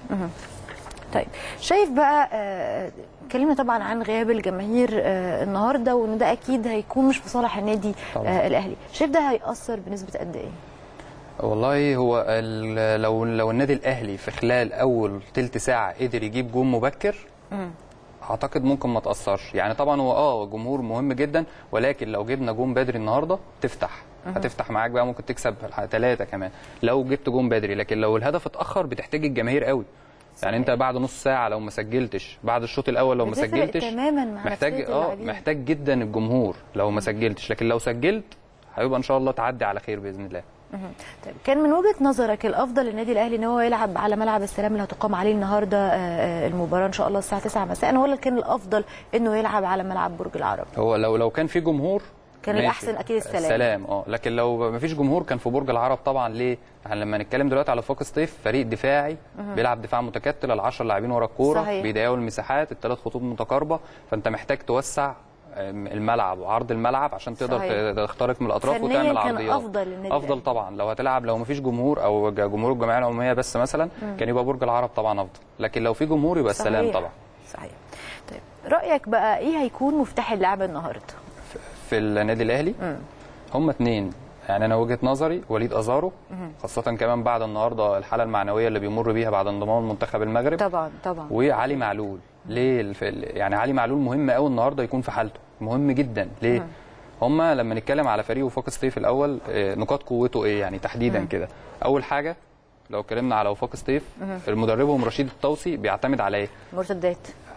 طيب شايف بقى آه، اتكلمنا طبعا عن غياب الجماهير آه، النهارده وان ده اكيد هيكون مش في صالح النادي طبعاً. آه، الاهلي شايف ده هيأثر بنسبه قد ايه والله هو ال- لو لو النادي الاهلي في خلال اول تلت ساعه قدر يجيب جون مبكر اعتقد ممكن ما تاثرش يعني طبعا هو اه جمهور مهم جدا ولكن لو جبنا جون بدري النهارده تفتح هتفتح معاك بقى ممكن تكسب ثلاثه كمان لو جبت جون بدري لكن لو الهدف اتاخر بتحتاج الجماهير قوي يعني انت بعد نص ساعه لو ما سجلتش بعد الشوط الاول لو ما بتفرق سجلتش تماما مع محتاج نفسية اه اللاعبين. محتاج جدا الجمهور لو ما سجلتش لكن لو سجلت هيبقى ان شاء الله تعدي على خير باذن الله مهم. طيب كان من وجهه نظرك الافضل للنادي الاهلي ان هو يلعب على ملعب السلام اللي هتقام عليه النهارده آه، آه، المباراه ان شاء الله الساعه 9 مساء ولا كان الافضل انه يلعب على ملعب برج العرب هو لو لو كان في جمهور كان ماشي. الأحسن أكيد السلام. السلام اه لكن لو ما فيش جمهور كان في برج العرب طبعا ليه؟ يعني لما نتكلم دلوقتي على فوق سطيف فريق دفاعي بيلعب دفاع متكتل ال10 لاعبين ورا الكوره صحيح. بيضيقوا المساحات الثلاث خطوط متقاربه فانت محتاج توسع آم، الملعب وعرض الملعب عشان تقدر صحيح. تخترق من الاطراف فنياً وتعمل كان عرضيات أفضل للنادي افضل الأهلي. طبعا لو هتلعب لو ما فيش جمهور او ج- جمهور الجمعيه العموميه بس مثلا كان يبقى برج العرب طبعا افضل لكن لو في جمهور يبقى السلام صحيح. طبعا صحيح طيب رايك بقى ايه هيكون مفتاح اللعب النهارده في النادي الاهلي هم اتنين يعني انا وجهه نظري وليد ازارو خاصه كمان بعد النهارده الحاله المعنويه اللي بيمر بيها بعد انضمام منتخب المغرب طبعا طبعا وعلي معلول ليه الف... يعني علي معلول مهم قوي النهارده يكون في حالته مهم جدا ليه هما لما نتكلم على فريق وفاق سطيف الاول آه، نقاط قوته ايه يعني تحديدا كده اول حاجه لو اتكلمنا على وفاق سطيف المدربهم رشيد الطوسي بيعتمد على ايه مرتدات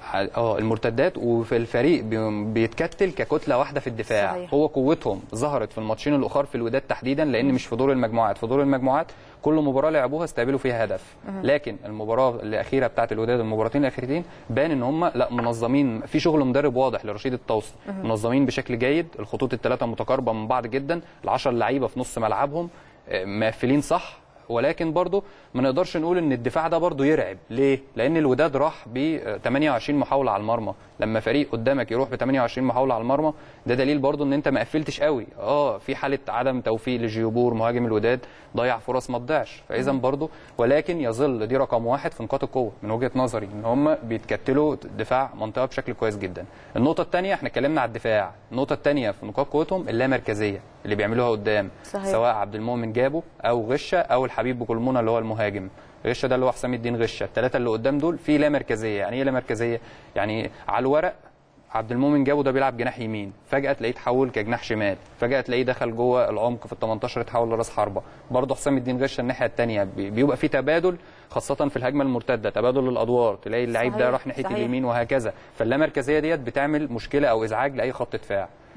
اه المرتدات وفي الفريق بي- بيتكتل ككتله واحده في الدفاع صحيح. هو قوتهم ظهرت في الماتشين الاخر في الوداد تحديدا لان مش في دور المجموعات في دور المجموعات كل مباراه لعبوها استقبلوا فيها هدف لكن المباراه الاخيره بتاعت الوداد المباراتين الاخيرتين بان ان هم لا منظمين في شغل مدرب واضح لرشيد الطوسي منظمين بشكل جيد الخطوط الثلاثه متقاربه من بعض جدا العشر لعيبه في نص ملعبهم آه، مقفلين صح ولكن برضه ما نقدرش نقول ان الدفاع ده برضه يرعب ليه لان الوداد راح ب 28 محاوله على المرمى لما فريق قدامك يروح ب 28 محاوله على المرمى ده دليل برضه ان انت ما قفلتش قوي اه في حاله عدم توفيق لجيوبور مهاجم الوداد ضيع فرص ما تضيعش فاذا برضه ولكن يظل دي رقم واحد في نقاط القوه من وجهه نظري ان هم بيتكتلوا دفاع منطقه بشكل كويس جدا النقطه الثانيه احنا اتكلمنا على الدفاع النقطه الثانيه في نقاط قوتهم اللامركزيه اللي بيعملوها قدام صحيح. سواء عبد المؤمن جابه او غشه او الحبيب بكلمونه اللي هو المهاجم غشه ده اللي هو حسام الدين غشه الثلاثه اللي قدام دول في لا مركزيه يعني ايه لا مركزيه يعني على الورق عبد المؤمن جابه ده بيلعب جناح يمين فجاه تلاقيه اتحول كجناح شمال فجاه تلاقيه دخل جوه العمق في ال 18 اتحول لراس حربه برضه حسام الدين غشه الناحيه الثانيه بيبقى في تبادل خاصه في الهجمه المرتده تبادل الادوار تلاقي اللعيب ده صحيح، راح ناحيه صحيح. اليمين وهكذا فاللامركزيه ديت بتعمل مشكله او ازعاج لاي خط دفاع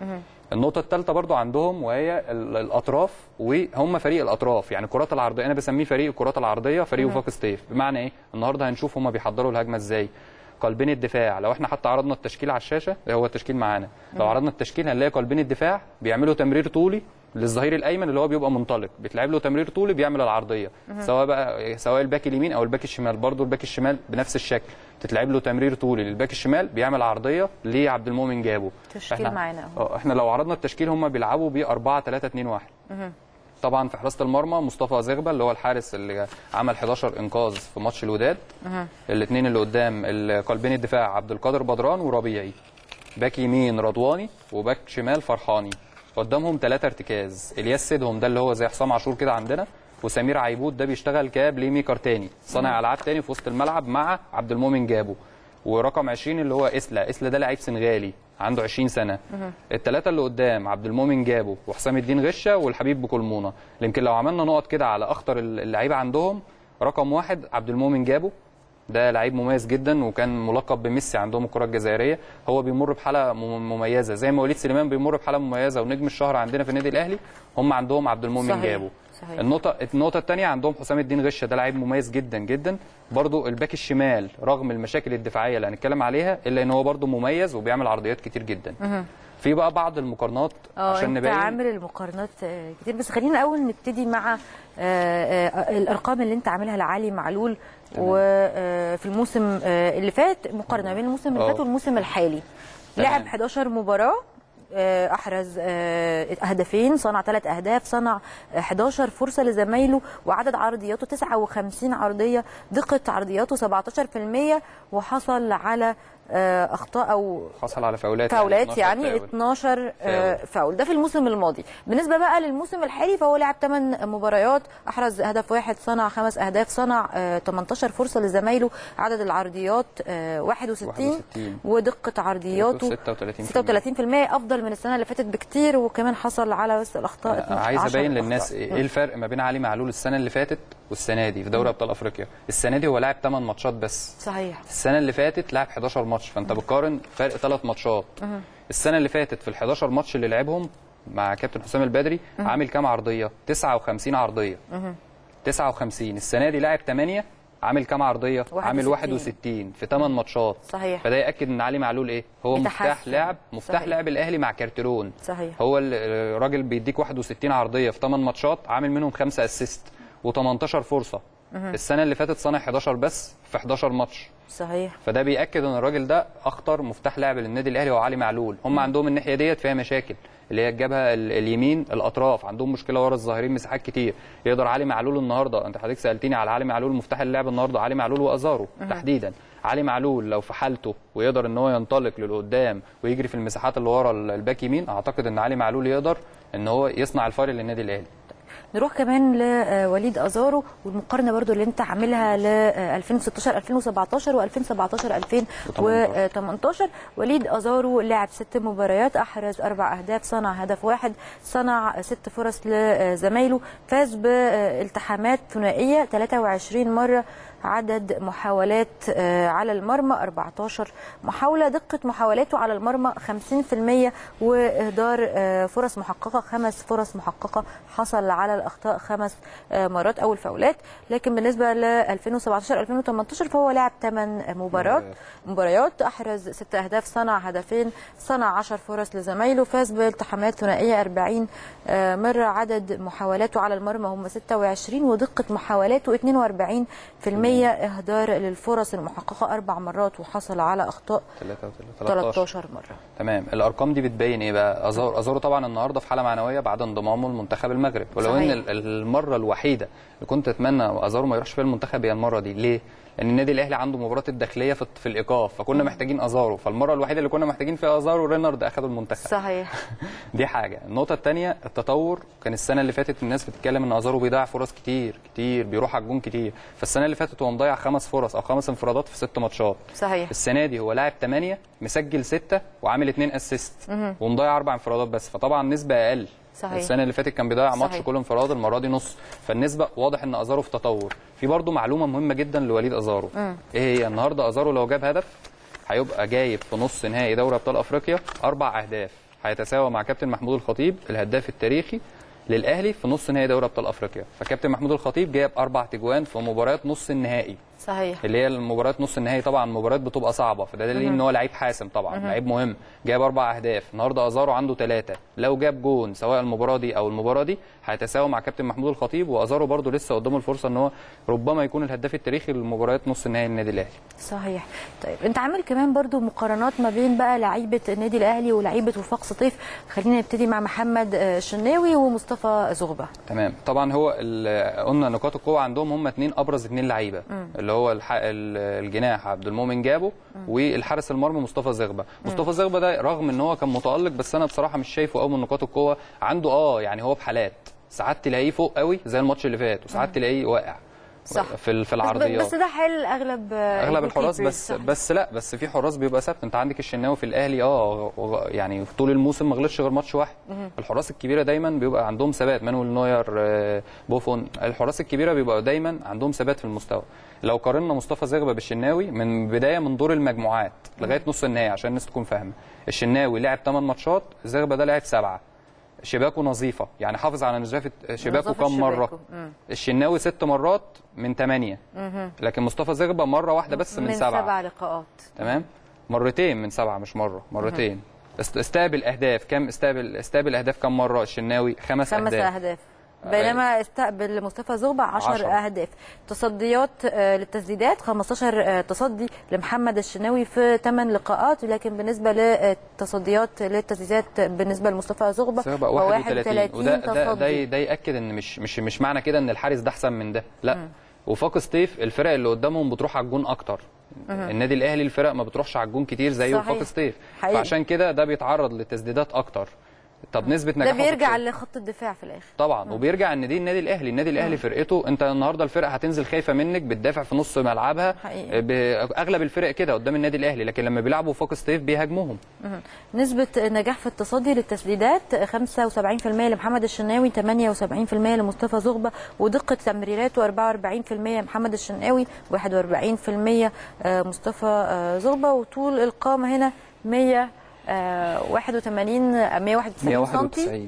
النقطة الثالثة برضو عندهم وهي ال- الأطراف وهم فريق الأطراف يعني الكرات العرضية أنا بسميه فريق الكرات العرضية فريق وفاق ستيف بمعنى إيه؟ النهاردة هنشوف هم بيحضروا الهجمة إزاي قلبين الدفاع لو احنا حتى عرضنا التشكيل على الشاشة ده هو التشكيل معانا لو عرضنا التشكيل هنلاقي قلبين الدفاع بيعملوا تمرير طولي للظهير الايمن اللي هو بيبقى منطلق بيتلعب له تمرير طولي بيعمل العرضيه سواء بقى سواء الباك اليمين او الباك الشمال برضه الباك الشمال بنفس الشكل تتلعب له تمرير طولي للباك الشمال بيعمل عرضيه لعبد المؤمن جابه تشكيل إحنا- معانا أهو. اه احنا لو عرضنا التشكيل هم بيلعبوا ب 4 3 2 1 طبعا في حراسه المرمى مصطفى زغبه اللي هو الحارس اللي عمل 11 انقاذ في ماتش الوداد الاثنين اللي قدام ال- قلبين الدفاع عبد القادر بدران وربيعي باك يمين رضواني وباك شمال فرحاني قدامهم ثلاثة ارتكاز الياس سيدهم ده اللي هو زي حسام عاشور كده عندنا وسمير عيبود ده بيشتغل كبلاي ميكر تاني صانع العاب تاني في وسط الملعب مع عبد المؤمن جابو ورقم 20 اللي هو اسلا اسلا ده لعيب سنغالي عنده 20 سنه الثلاثه اللي قدام عبد المؤمن جابو وحسام الدين غشه والحبيب بكلمونه يمكن لو عملنا نقط كده على اخطر اللعيبه عندهم رقم واحد عبد المؤمن جابو ده لعيب مميز جدا وكان ملقب بميسي عندهم الكره الجزائريه هو بيمر بحاله مم- مميزه زي ما وليد سليمان بيمر بحاله مميزه ونجم الشهر عندنا في النادي الاهلي هم عندهم عبد المؤمن صحيح. جابو صحيح. النقطة النقطة الثانية عندهم حسام الدين غشة ده لعيب مميز جدا جدا برضو الباك الشمال رغم المشاكل الدفاعية اللي هنتكلم عليها إلا إن هو برضو مميز وبيعمل عرضيات كتير جدا في بقى بعض المقارنات اه عشان انت نبين عامل المقارنات آه، كتير بس خلينا الاول نبتدي مع آه، آه، الارقام اللي انت عاملها لعلي معلول وفي الموسم آه، اللي فات مقارنه بين الموسم اللي اه. فات والموسم الحالي تمام. لعب 11 مباراه آه، احرز آه، هدفين صنع ثلاث اهداف صنع آه، 11 فرصه لزمايله وعدد عرضياته 59 عرضيه دقه عرضياته 17% وحصل على آه، اخطاء او حصل على فاولات فاولات 12 يعني فاول. 12 آه، فاول. فاول ده في الموسم الماضي بالنسبه بقى للموسم الحالي فهو لعب 8 مباريات احرز هدف واحد صنع خمس اهداف صنع آه، 18 فرصه لزمايله عدد العرضيات آه، 61 61. ودقه عرضياته 36% 36% افضل من السنه اللي فاتت بكتير وكمان حصل على بس الاخطاء أنا عايز 12 ابين أخطاء. للناس ايه الفرق ما بين علي معلول السنه اللي فاتت والسنه دي في دوري ابطال افريقيا السنه دي هو لاعب 8 ماتشات بس صحيح السنه اللي فاتت لعب 11 ماتش فانت بتقارن فرق ثلاث ماتشات السنه اللي فاتت في ال 11 ماتش اللي لعبهم مع كابتن حسام البدري عامل كام عرضيه 59 عرضيه 59 السنه دي لاعب 8 عامل كام عرضيه 61. عامل 61 في 8 ماتشات صحيح. فده ياكد ان علي معلول ايه هو مفتاح يتحسن. لعب مفتاح صحيح. لعب الاهلي مع كارتيرون صحيح. هو ال- الراجل بيديك 61 عرضيه في 8 ماتشات عامل منهم 5 اسيست و18 فرصه السنه اللي فاتت صنع 11 بس في 11 ماتش صحيح فده بياكد ان الراجل ده اخطر مفتاح لعب للنادي الاهلي هو علي معلول هم عندهم الناحيه ديت فيها مشاكل اللي هي الجبهه ال- اليمين الاطراف عندهم مشكله ورا الظاهرين مساحات كتير يقدر علي معلول النهارده انت حضرتك سالتني على علي معلول مفتاح اللعب النهارده علي معلول وازارو تحديدا علي معلول لو في حالته ويقدر ان هو ينطلق للقدام ويجري في المساحات اللي ورا ال- الباك يمين اعتقد ان علي معلول يقدر ان هو يصنع الفارق للنادي الاهلي نروح كمان لوليد ازارو والمقارنه برضو اللي انت عاملها ل 2016 2017 و2017 2018 وليد ازارو لعب ست مباريات احرز اربع اهداف صنع هدف واحد صنع ست فرص لزمايله فاز بالتحامات ثنائيه 23 مره عدد محاولات آه، على المرمى 14 محاولة دقة محاولاته على المرمى 50% وإهدار آه، فرص محققة خمس فرص محققة حصل على الأخطاء خمس آه، مرات أو الفاولات لكن بالنسبة ل 2017 2018 فهو لعب 8 مباريات مباريات أحرز ست أهداف صنع هدفين صنع 10 فرص لزمايله فاز بالتحامات ثنائية 40 آه، مرة عدد محاولاته على المرمى هم 26 ودقة محاولاته 42% إهدار للفرص المحققة أربع مرات وحصل على أخطاء 13 مرة تمام الارقام دي بتبين ايه بقى ازارو ازارو طبعا النهارده في حاله معنويه بعد انضمامه لمنتخب المغرب ولو صحيح. ان ال- المره الوحيده اللي كنت اتمنى ازارو ما يروحش فيها المنتخب هي المره دي ليه لان النادي الاهلي عنده مباراه الداخليه في, في الايقاف فكنا محتاجين ازارو فالمره الوحيده اللي كنا محتاجين فيها ازارو رينارد اخذوا المنتخب صحيح دي حاجه النقطه الثانيه التطور كان السنه اللي فاتت الناس بتتكلم ان ازارو بيضيع فرص كتير كتير بيروح على الجون كتير فالسنه اللي فاتت هو مضيع خمس فرص او خمس انفرادات في ست ماتشات صحيح السنه دي هو لاعب 8 مسجل 6 وعامل 2 اسيست ومضيع اربع انفرادات بس فطبعا نسبه اقل صحيح. السنه اللي فاتت كان بيضيع ماتش صحيح. كل انفراد المره دي نص فالنسبه واضح ان ازارو في تطور في برضو معلومه مهمه جدا لوليد ازارو ايه هي النهارده ازارو لو جاب هدف هيبقى جايب في نص نهائي دوري ابطال افريقيا اربع اهداف هيتساوى مع كابتن محمود الخطيب الهداف التاريخي للاهلي في نص نهائي دوري ابطال افريقيا فكابتن محمود الخطيب جايب اربع تجوان في مباريات نص النهائي صحيح اللي هي المباريات نص النهائي طبعا مباريات بتبقى صعبه فده دليل ان هو لعيب حاسم طبعا لعيب مهم جاب اربع اهداف النهارده ازارو عنده ثلاثه لو جاب جون سواء المباراه دي او المباراه دي هيتساوى مع كابتن محمود الخطيب وازارو برده لسه قدامه الفرصه ان هو ربما يكون الهداف التاريخي لمباريات نص النهائي النادي الاهلي صحيح طيب انت عامل كمان برضو مقارنات ما بين بقى لعيبه النادي الاهلي ولعيبه وفاق سطيف خلينا نبتدي مع محمد آه، الشناوي ومصطفى زغبه تمام طبعا هو ال- قلنا نقاط القوه عندهم هم اثنين ابرز اثنين لعيبه اللي هو الح... ال- الجناح عبد المؤمن جابو والحارس المرمى مصطفى زغبه مصطفى زغبه ده رغم ان هو كان متالق بس انا بصراحه مش شايفه قوي من نقاط القوه عنده اه يعني هو بحالات ساعات تلاقيه فوق قوي زي الماتش اللي فات وساعات تلاقيه واقع صح. في ال- في بس, العرضيات بس ده حل اغلب آه، اغلب الحراس الجول بس كيبرز، صح. بس لا بس في حراس بيبقى ثابت انت عندك الشناوي في الاهلي اه وغ- يعني في طول الموسم ما غلطش غير ماتش واحد الحراس الكبيره دايما بيبقى عندهم ثبات مانويل نوير آه، بوفون الحراس الكبيره بيبقى دايما عندهم ثبات في المستوى لو قارنا مصطفى زغبه بالشناوي من بدايه من دور المجموعات لغايه نص النهائي عشان الناس تكون فاهمه الشناوي لعب 8 ماتشات زغبه ده لعب سبعه شباكه نظيفه يعني حافظ على نظافه شباكه نظافة كم مره شباكه. مم. الشناوي ست مرات من ثمانيه لكن مصطفى زغبه مره واحده بس من, من سبعه سبع لقاءات تمام مرتين من سبعه مش مره مرتين است- استقبل اهداف كم استقبل استقبل اهداف كم مره الشناوي خمس, خمس اهداف اهداف بينما استقبل مصطفى زغبة 10 عشرة. اهداف تصديات آه، للتسديدات 15 آه، تصدي لمحمد الشناوي في 8 لقاءات لكن بالنسبه للتصديات للتسديدات بالنسبه لمصطفى زغبة سبق هو 31 وده ده, ده, تصدي ده ياكد ان مش مش مش معنى كده ان الحارس ده احسن من ده لا وفاق سطيف الفرق اللي قدامهم بتروح على الجون اكتر النادي الاهلي الفرق ما بتروحش على الجون كتير زي صحيح. وفاق سطيف حقيقي. فعشان كده ده بيتعرض للتسديدات اكتر طب نسبه ده نجاحه في بيرجع الشوط. لخط الدفاع في الاخر طبعا وبيرجع ان دي النادي الاهلي النادي الاهلي فرقته انت النهارده الفرقه هتنزل خايفه منك بتدافع في نص ملعبها حقيقي. ب- اغلب الفرق كده قدام النادي الاهلي لكن لما بيلعبوا فوق ستيف بيهاجموهم نسبة نجاح في التصدي للتسديدات 75% لمحمد الشناوي 78% لمصطفى زغبة ودقة تمريراته 44% محمد الشناوي 41% آه، مصطفى آه، زغبة وطول القامة هنا 181 191 سم 191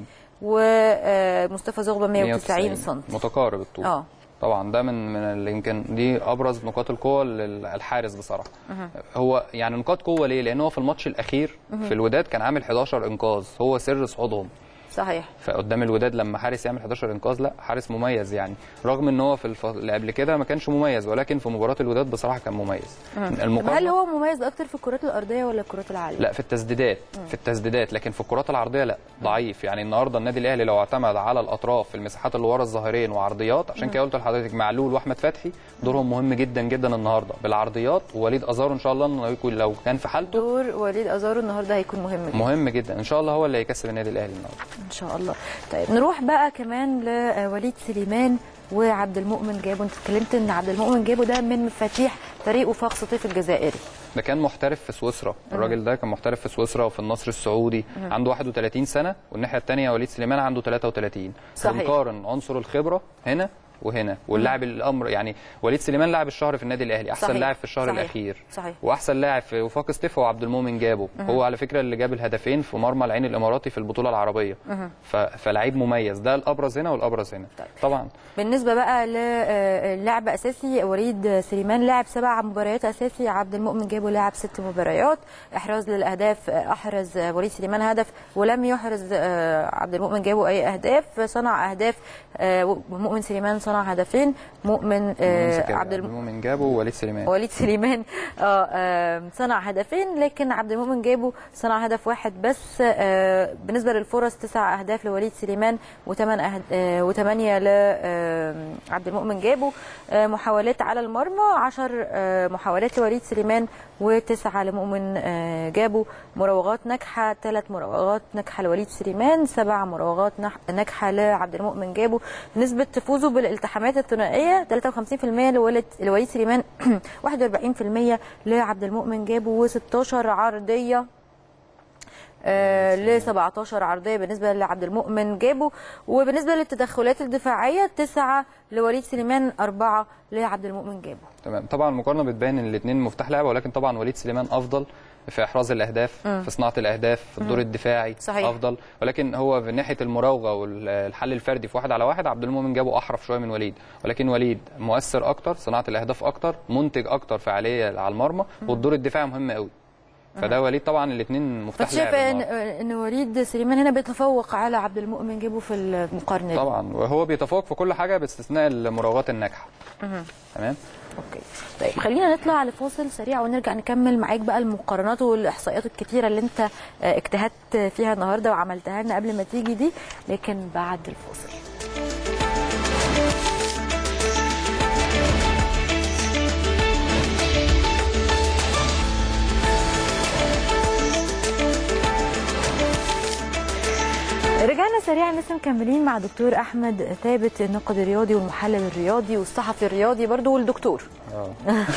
ومصطفى زغبة 190 سم متقارب الطول اه طبعا ده من من اللي يمكن دي ابرز نقاط القوه للحارس بصراحه هو يعني نقاط قوه ليه لان هو في الماتش الاخير في الوداد كان عامل 11 انقاذ هو سر صعودهم صحيح فقدام الوداد لما حارس يعمل 11 انقاذ لا حارس مميز يعني رغم ان هو في الف... اللي قبل كده ما كانش مميز ولكن في مباراه الوداد بصراحه كان مميز طب هل هو مميز اكتر في الكرات الارضيه ولا الكرات العاليه؟ لا في التسديدات في التسديدات لكن في الكرات العرضيه لا ضعيف يعني النهارده النادي الاهلي لو اعتمد على الاطراف في المساحات اللي ورا الظهيرين وعرضيات عشان كده قلت لحضرتك معلول واحمد فتحي دورهم مهم جدا جدا النهارده بالعرضيات ووليد ازارو ان شاء الله انه يكون لو كان في حالته دور وليد ازارو النهارده هيكون مهم جدا مهم جدا ان شاء الله هو اللي هيكسب النادي الاهلي النهارده ان شاء الله طيب نروح بقى كمان لوليد سليمان وعبد المؤمن جابو انت اتكلمت ان عبد المؤمن جابو ده من مفاتيح فريق وفاق سطيف الجزائري ده كان محترف في سويسرا الراجل ده كان محترف في سويسرا وفي النصر السعودي عنده 31 سنه والناحيه الثانيه وليد سليمان عنده 33 صحيح. بنقارن عنصر الخبره هنا وهنا واللاعب الامر يعني وليد سليمان لاعب الشهر في النادي الاهلي احسن صحيح. لاعب في الشهر صحيح. الاخير صحيح. واحسن لاعب في وفاق ستيف هو عبد المؤمن جابه هو على فكره اللي جاب الهدفين في مرمى العين الاماراتي في البطوله العربيه ف... فلعيب مميز ده الابرز هنا والابرز هنا طيب. طبعا بالنسبه بقى للاعب اساسي وليد سليمان لاعب سبع مباريات اساسي عبد المؤمن جابو لاعب ست مباريات احراز للاهداف احرز وليد سليمان هدف ولم يحرز آه، عبد المؤمن جابو اي اهداف صنع اهداف آه، مؤمن سليمان صنع هدفين مؤمن آه، عبد الم... المؤمن جابه ووليد سليمان وليد سليمان اه آه، صنع هدفين لكن عبد المؤمن جابو صنع هدف واحد بس آه، بالنسبه للفرص تسع اهداف لوليد سليمان وثمان أهد... آه، وثمانيه لعبد المؤمن جابو آه، محاولات على المرمى 10 محاولات لوليد سليمان وتسعه لمؤمن آه، جابو مراوغات ناجحه ثلاث مراوغات ناجحه لوليد سليمان سبع مراوغات نح- ناجحه لعبد المؤمن جابو نسبه فوزه بالالتحامات الثنائيه 53% لوليد لوليد سليمان 41% لعبد المؤمن جابو و16 عرضيه ل 17 عرضيه بالنسبه لعبد المؤمن جابو وبالنسبه للتدخلات الدفاعيه تسعه لوليد سليمان اربعه لعبد المؤمن جابو تمام طبعا المقارنه بتبان ان الاثنين مفتاح لعبه ولكن طبعا وليد سليمان افضل في احراز الاهداف في صناعه الاهداف في الدور الدفاعي صحيح. افضل ولكن هو في ناحيه المراوغه والحل الفردي في واحد على واحد عبد المؤمن جابه احرف شويه من وليد ولكن وليد مؤثر اكتر صناعه الاهداف اكتر منتج اكتر فعاليه على المرمى والدور الدفاعي مهم قوي فده وليد طبعا الاثنين مفتاح فانت لعب شايف ان النهاردة. ان وليد سليمان هنا بيتفوق على عبد المؤمن جيبه في المقارنه دي. طبعا وهو بيتفوق في كل حاجه باستثناء المراوغات الناجحه تمام اوكي طيب خلينا نطلع على فاصل سريع ونرجع نكمل معاك بقى المقارنات والاحصائيات الكتيره اللي انت آه، اجتهدت فيها النهارده وعملتها لنا قبل ما تيجي دي لكن بعد الفاصل رجعنا سريعا لسه مكملين مع دكتور احمد ثابت الناقد الرياضي والمحلل الرياضي والصحفي الرياضي برضو والدكتور اه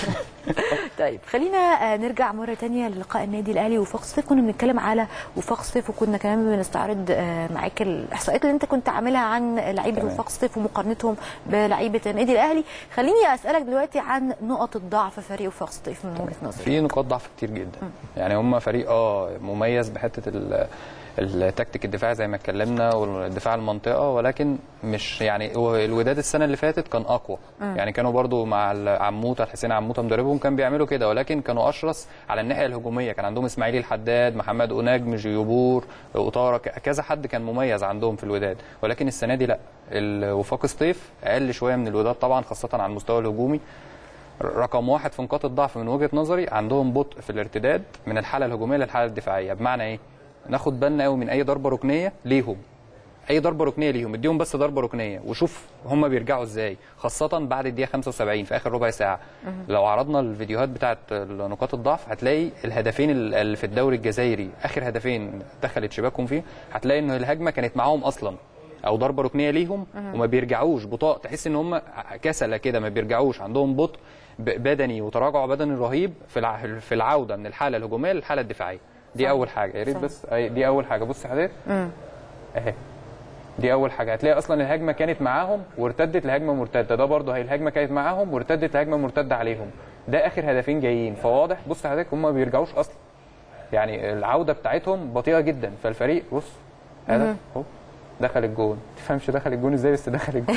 طيب خلينا آه، نرجع مره تانية للقاء النادي الاهلي وفاق الصيف كنا بنتكلم على وفاق الصيف وكنا كمان بنستعرض آه، معاك الاحصائيات اللي انت كنت عاملها عن لعيبه تمام. وفاق الصيف ومقارنتهم بلعيبه النادي الاهلي خليني اسالك دلوقتي عن نقط الضعف فريق وفاق الصيف من وجهه نظرك في نقاط ضعف كتير جدا يعني هم فريق اه مميز بحته ال- التكتيك الدفاعي زي ما اتكلمنا والدفاع المنطقه ولكن مش يعني هو الوداد السنه اللي فاتت كان اقوى يعني كانوا برضو مع عموته الحسين عموته مدربهم كان بيعملوا كده ولكن كانوا اشرس على الناحيه الهجوميه كان عندهم اسماعيلي الحداد محمد اوناجم جيوبور اوتارا ك- كذا حد كان مميز عندهم في الوداد ولكن السنه دي لا الوفاق سطيف اقل شويه من الوداد طبعا خاصه على المستوى الهجومي رقم واحد في نقاط الضعف من وجهه نظري عندهم بطء في الارتداد من الحاله الهجوميه للحاله الدفاعيه بمعنى ايه؟ ناخد بالنا قوي من اي ضربه ركنيه ليهم اي ضربه ركنيه ليهم اديهم بس ضربه ركنيه وشوف هم بيرجعوا ازاي خاصه بعد الدقيقه 75 في اخر ربع ساعه لو عرضنا الفيديوهات بتاعت نقاط الضعف هتلاقي الهدفين اللي في الدوري الجزائري اخر هدفين دخلت شباكهم فيه هتلاقي ان الهجمه كانت معاهم اصلا او ضربه ركنيه ليهم وما بيرجعوش بطاء تحس ان هم كسله كده ما بيرجعوش عندهم بطء ب- بدني وتراجع بدني رهيب في الع- في العوده من الحاله الهجوميه للحاله الدفاعيه دي اول حاجه يا ريت صح. بس أي- دي اول حاجه بص حضرتك اهي دي اول حاجه هتلاقي اصلا الهجمه كانت معاهم وارتدت لهجمه مرتده ده برضه هي الهجمه كانت معاهم وارتدت لهجمه مرتده عليهم ده اخر هدفين جايين فواضح بص حضرتك هم ما بيرجعوش اصلا يعني العوده بتاعتهم بطيئه جدا فالفريق بص هدف اهو دخل الجون تفهمش دخل الجون ازاي بس دخل الجون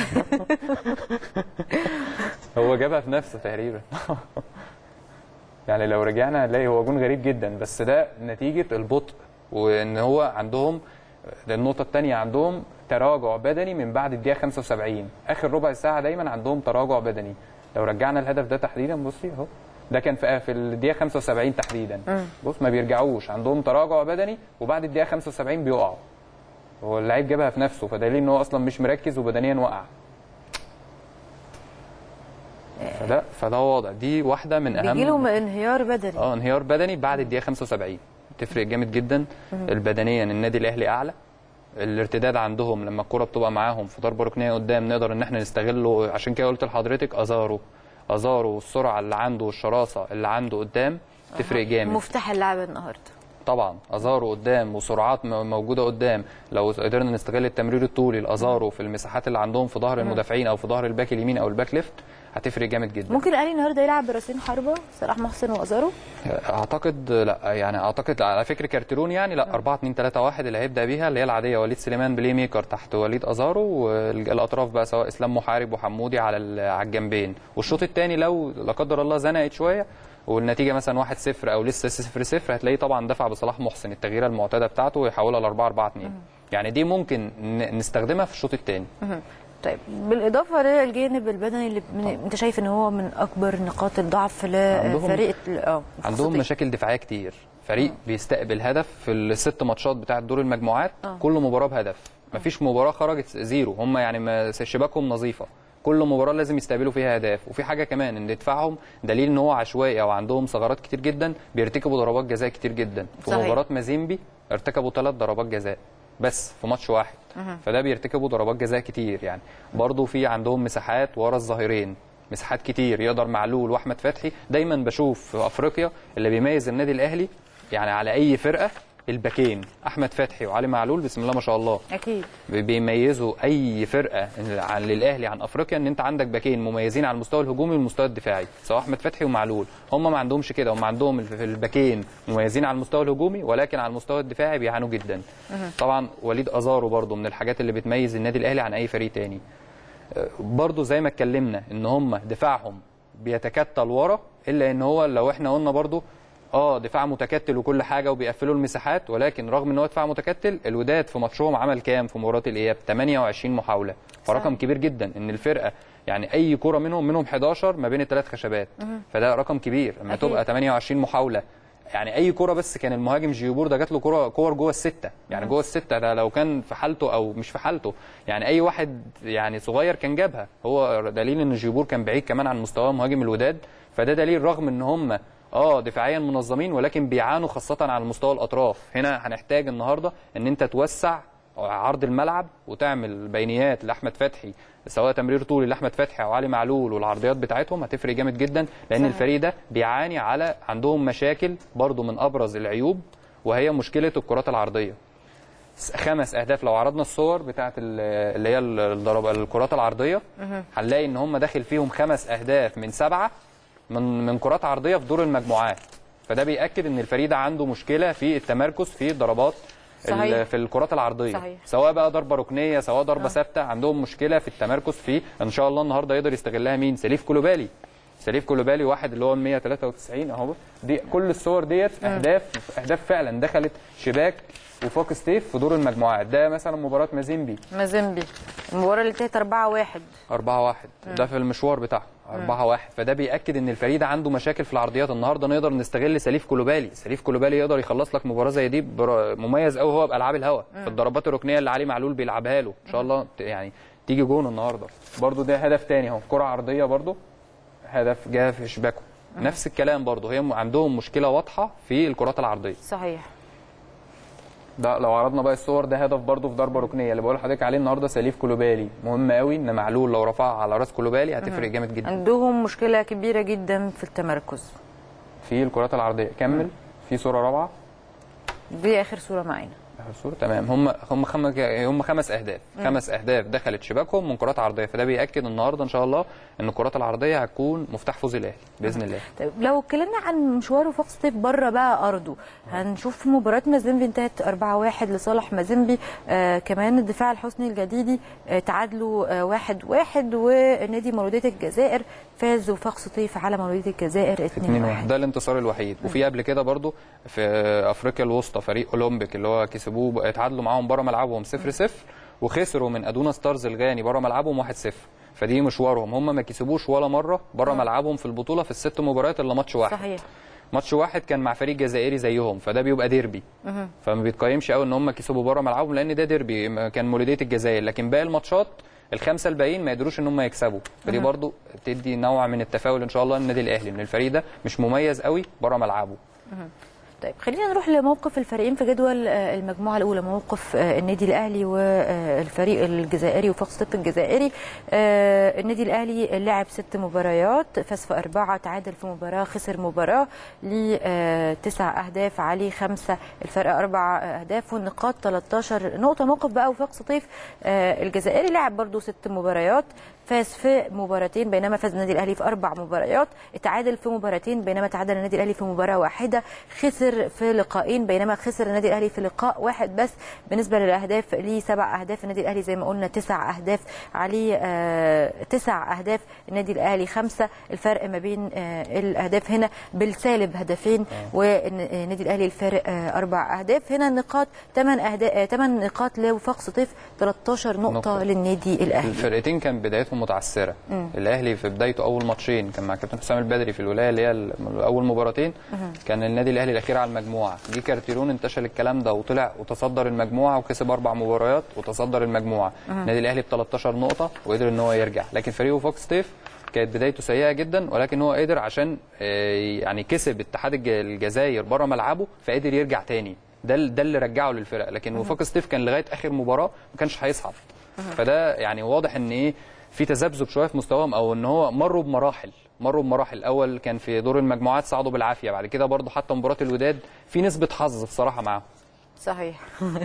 هو جابها في نفسه تقريبا يعني لو رجعنا هنلاقي هو جون غريب جدا بس ده نتيجه البطء وان هو عندهم ده النقطه الثانيه عندهم تراجع بدني من بعد الدقيقه 75 اخر ربع ساعه دايما عندهم تراجع بدني لو رجعنا الهدف ده تحديدا بصي اهو ده كان في في الدقيقه 75 تحديدا بص ما بيرجعوش عندهم تراجع بدني وبعد الدقيقه 75 بيقعوا هو اللعيب جابها في نفسه فدليل ان هو اصلا مش مركز وبدنيا وقع فده فده واضح دي واحده من اهم بيجي لهم انهيار بدني اه انهيار بدني بعد الدقيقه 75 تفرق جامد جدا البدنيا النادي الاهلي اعلى الارتداد عندهم لما الكره بتبقى معاهم في ضربه ركنيه قدام نقدر ان احنا نستغله عشان كده قلت لحضرتك ازارو ازارو والسرعه اللي عنده والشراسه اللي عنده قدام تفرق جامد مفتاح اللعب النهارده طبعا ازارو قدام وسرعات م- موجوده قدام لو قدرنا نستغل التمرير الطولي لازارو في المساحات اللي عندهم في ظهر المدافعين او في ظهر الباك اليمين او الباك ليفت هتفرق جامد جدا ممكن الاهلي النهارده يلعب براسين حربه صلاح محسن وازارو اعتقد لا يعني اعتقد على فكر كارتيرون يعني لا 4 2 3 1 اللي هيبدا بيها اللي هي العاديه وليد سليمان بلاي ميكر تحت وليد ازارو والاطراف بقى سواء اسلام محارب وحمودي على ال- على الجنبين والشوط الثاني لو لا قدر الله زنقت شويه والنتيجه مثلا 1 0 او لسه 0 0 هتلاقيه طبعا دفع بصلاح محسن التغييره المعتاده بتاعته ويحولها ل 4 4 2 يعني دي ممكن ن- نستخدمها في الشوط الثاني طيب بالاضافه للجانب البدني اللي من... انت شايف ان هو من اكبر نقاط الضعف عندهم- لفريق ال- اه عندهم خطير. مشاكل دفاعيه كتير فريق بيستقبل هدف في الست ماتشات بتاعه دور المجموعات كل مباراه بهدف مفيش مباراه خرجت زيرو هم يعني ما شباكهم نظيفه كل مباراه لازم يستقبلوا فيها اهداف وفي حاجه كمان ان دفاعهم دليل ان هو عشوائي او عندهم ثغرات كتير جدا بيرتكبوا ضربات جزاء كتير جدا في صحيح. مباراه مازيمبي ارتكبوا ثلاث ضربات جزاء بس في ماتش واحد فده بيرتكبوا ضربات جزاء كتير يعني برضو في عندهم مساحات ورا الظهيرين مساحات كتير يقدر معلول واحمد فتحي دايما بشوف في افريقيا اللي بيميز النادي الاهلي يعني على اي فرقه الباكين احمد فتحي وعلي معلول بسم الله ما شاء الله اكيد بي- بيميزوا اي فرقه عن للاهلي عن افريقيا ان انت عندك باكين مميزين على المستوى الهجومي والمستوى الدفاعي سواء احمد فتحي ومعلول هم ما عندهمش كده هم عندهم الف- الباكين مميزين على المستوى الهجومي ولكن على المستوى الدفاعي بيعانوا جدا طبعا وليد ازارو برضو من الحاجات اللي بتميز النادي الاهلي عن اي فريق تاني برضو زي ما اتكلمنا ان هم دفاعهم بيتكتل ورا الا ان هو لو احنا قلنا برضو اه دفاع متكتل وكل حاجه وبيقفلوا المساحات ولكن رغم ان هو دفاع متكتل الوداد في ماتشهم عمل كام في مباراه الاياب 28 محاوله فرقم صحيح. كبير جدا ان الفرقه يعني اي كره منهم منهم 11 ما بين الثلاث خشبات فده رقم كبير لما أكيد. تبقى 28 محاوله يعني اي كره بس كان المهاجم جيوبور ده جات له كره كور جوه السته يعني جوه السته ده لو كان في حالته او مش في حالته يعني اي واحد يعني صغير كان جابها هو دليل ان جيوبور كان بعيد كمان عن مستوى مهاجم الوداد فده دليل رغم ان هم اه دفاعيا منظمين ولكن بيعانوا خاصه على مستوى الاطراف هنا هنحتاج النهارده ان انت توسع عرض الملعب وتعمل بينيات لاحمد فتحي سواء تمرير طولي لاحمد فتحي او علي معلول والعرضيات بتاعتهم هتفرق جامد جدا لان صحيح. الفريق ده بيعاني على عندهم مشاكل برضو من ابرز العيوب وهي مشكله الكرات العرضيه خمس اهداف لو عرضنا الصور بتاعت ال- اللي هي الضرب الكرات العرضيه هنلاقي ان هم داخل فيهم خمس اهداف من سبعه من من كرات عرضيه في دور المجموعات فده بياكد ان الفريق ده عنده مشكله في التمركز في الضربات ال- صحيح. في الكرات العرضيه صحيح. سواء بقى ضربه ركنيه سواء ضربه ثابته عندهم مشكله في التمركز في ان شاء الله النهارده يقدر يستغلها مين سليف كولوبالي سليف كولوبالي واحد اللي هو ال 193 اهو دي كل الصور ديت اهداف اهداف فعلا دخلت شباك وفوق ستيف في دور المجموعات ده مثلا مباراه مازيمبي مازيمبي المباراه اللي انتهت 4 1 4 1 ده في المشوار بتاعه 4 1 فده بياكد ان الفريق ده عنده مشاكل في العرضيات النهارده نقدر نستغل سليف كولوبالي سليف كولوبالي يقدر يخلص لك مباراه زي دي بر- مميز قوي هو بالعاب الهوا في الضربات الركنيه اللي علي معلول بيلعبها له ان شاء الله ت- يعني تيجي جون النهارده برده ده هدف تاني اهو كره عرضيه برده هدف جه في شباكه نفس الكلام برده هي م- عندهم مشكله واضحه في الكرات العرضيه صحيح ده لو عرضنا بقى الصور ده هدف برده في ضربه ركنيه اللي بقول لحضرتك عليه النهارده سليف كولوبالي مهم قوي ان معلول لو رفعها على راس كولوبالي هتفرق جامد جدا عندهم مشكله كبيره جدا في التمركز في الكرات العرضيه كمل في صوره رابعه دي اخر صوره معانا آخر صوره تمام هم هم خمس هم خمس اهداف خمس اهداف دخلت شباكهم من كرات عرضيه فده بياكد النهارده ان شاء الله ان الكرات العرضيه هتكون مفتاح فوز الاهلي باذن الله طيب لو اتكلمنا عن مشواره فوق ستيف بره بقى ارضه هنشوف مباراه مازيمبي انتهت 4 1 لصالح مازيمبي آه كمان الدفاع الحسني الجديدي آه تعادلوا آه 1 1 ونادي مولوديه الجزائر فاز وفاق سطيف على مولوديه الجزائر 2 2 1 1 ده الانتصار الوحيد وفي قبل كده برضو في افريقيا الوسطى فريق اولمبيك اللي هو كسبوه اتعادلوا معاهم بره ملعبهم 0 0 وخسروا من ادونا ستارز الغاني بره ملعبهم 1 0 فدي مشوارهم هم ما كسبوش ولا مره بره ملعبهم في البطوله في الست مباريات الا ماتش واحد صحيح ماتش واحد كان مع فريق جزائري زيهم فده بيبقى ديربي فما بيتقيمش قوي ان هم كسبوا بره ملعبهم لان ده ديربي كان مولوديه الجزائر لكن باقي الماتشات الخمسه الباقيين ما يقدروش ان هم يكسبوا فدي برضو تدي نوع من التفاؤل ان شاء الله النادي الاهلي ان الفريق ده مش مميز قوي بره ملعبه طيب خلينا نروح لموقف الفريقين في جدول آه، المجموعه الاولى موقف آه، النادي الاهلي والفريق الجزائري وفاق ستيف الجزائري آه، النادي الاهلي لعب ست مباريات فاز في اربعه تعادل في مباراه خسر مباراه ليه آه، تسع اهداف عليه خمسه الفرق اربع اهداف والنقاط 13 نقطه موقف بقى وفاق سطيف آه، الجزائري لعب برضو ست مباريات فاز في مباراتين بينما فاز النادي الاهلي في اربع مباريات اتعادل في مباراتين بينما تعادل النادي الاهلي في مباراه واحده خسر في لقاءين بينما خسر النادي الاهلي في لقاء واحد بس بالنسبه للاهداف ليه سبع اهداف النادي الاهلي زي ما قلنا تسع اهداف عليه آه تسع اهداف النادي الاهلي خمسه الفرق ما بين آه الاهداف هنا بالسالب هدفين والنادي الاهلي الفارق آه اربع اهداف هنا النقاط ثمان اهداف ثمان نقاط لوفاق سطيف 13 نقطه, نقطة. للنادي الاهلي الفرقتين كان بدايتهم متعثره الاهلي في بدايته اول ماتشين كان مع كابتن حسام البدري في الولايه اللي هي ال- اول مباراتين كان النادي الاهلي الاخير على المجموعه جه كارتيرون انتشل الكلام ده وطلع وتصدر المجموعه وكسب اربع مباريات وتصدر المجموعه النادي الاهلي ب 13 نقطه وقدر ان هو يرجع لكن فريقه فوكس ستيف كانت بدايته سيئه جدا ولكن هو قدر عشان آه، يعني كسب اتحاد الج- الجزائر بره ملعبه فقدر يرجع تاني ده ال- ده اللي رجعه للفرقه لكن وفاق ستيف كان لغايه اخر مباراه ما كانش هيصعد فده يعني واضح ان ايه في تذبذب شويه في مستواهم او ان هو مروا بمراحل مروا بمراحل الاول كان في دور المجموعات صعدوا بالعافيه بعد كده برضه حتى مباراه الوداد في نسبه حظ بصراحه معاهم صحيح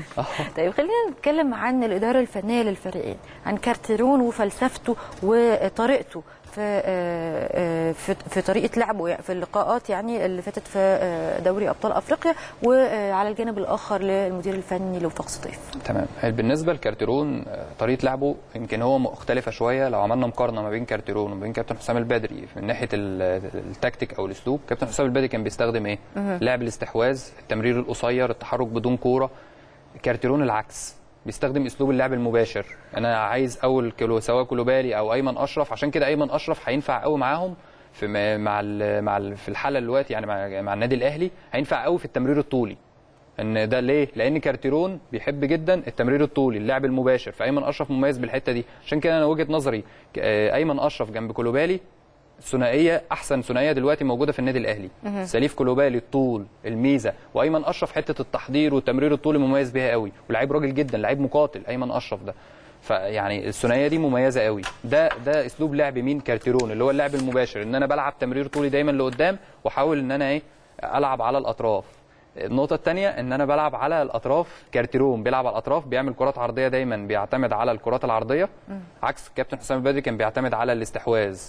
طيب خلينا نتكلم عن الإدارة الفنية للفريقين عن كارتيرون وفلسفته وطريقته في آه، آه، في في طريقه لعبه في اللقاءات يعني اللي فاتت في آه، دوري ابطال افريقيا وعلى الجانب الاخر للمدير الفني لوفاق سطيف تمام بالنسبه لكارتيرون آه، طريقه لعبه يمكن هو مختلفه شويه لو عملنا مقارنه ما بين كارتيرون وما بين كابتن حسام البدري من ناحيه ال- التكتيك او الاسلوب كابتن حسام البدري كان بيستخدم ايه لعب الاستحواذ التمرير القصير التحرك بدون كوره كارتيرون العكس بيستخدم اسلوب اللعب المباشر انا عايز اول كيلو سواء كلوبالي او ايمن اشرف عشان كده ايمن اشرف هينفع قوي معاهم في م- مع ال مع ال في الحاله دلوقتي يعني مع, مع النادي الاهلي هينفع قوي في التمرير الطولي ان ده ليه لان كارتيرون بيحب جدا التمرير الطولي اللعب المباشر فايمن اشرف مميز بالحته دي عشان كده انا وجهه نظري ك- آه، ايمن اشرف جنب كلوبالي ثنائيه احسن ثنائيه دلوقتي موجوده في النادي الاهلي سليف كلوبالي الطول الميزه وايمن اشرف حته التحضير والتمرير الطولي مميز بيها قوي ولاعيب راجل جدا لعيب مقاتل ايمن اشرف ده فيعني الثنائيه دي مميزه قوي ده ده اسلوب لعب مين كارتيرون اللي هو اللعب المباشر ان انا بلعب تمرير طولي دايما لقدام واحاول ان انا ايه العب على الاطراف النقطة الثانية ان انا بلعب على الاطراف كارتيرون بيلعب على الاطراف بيعمل كرات عرضية دايما بيعتمد على الكرات العرضية عكس كابتن حسام البدري كان بيعتمد على الاستحواذ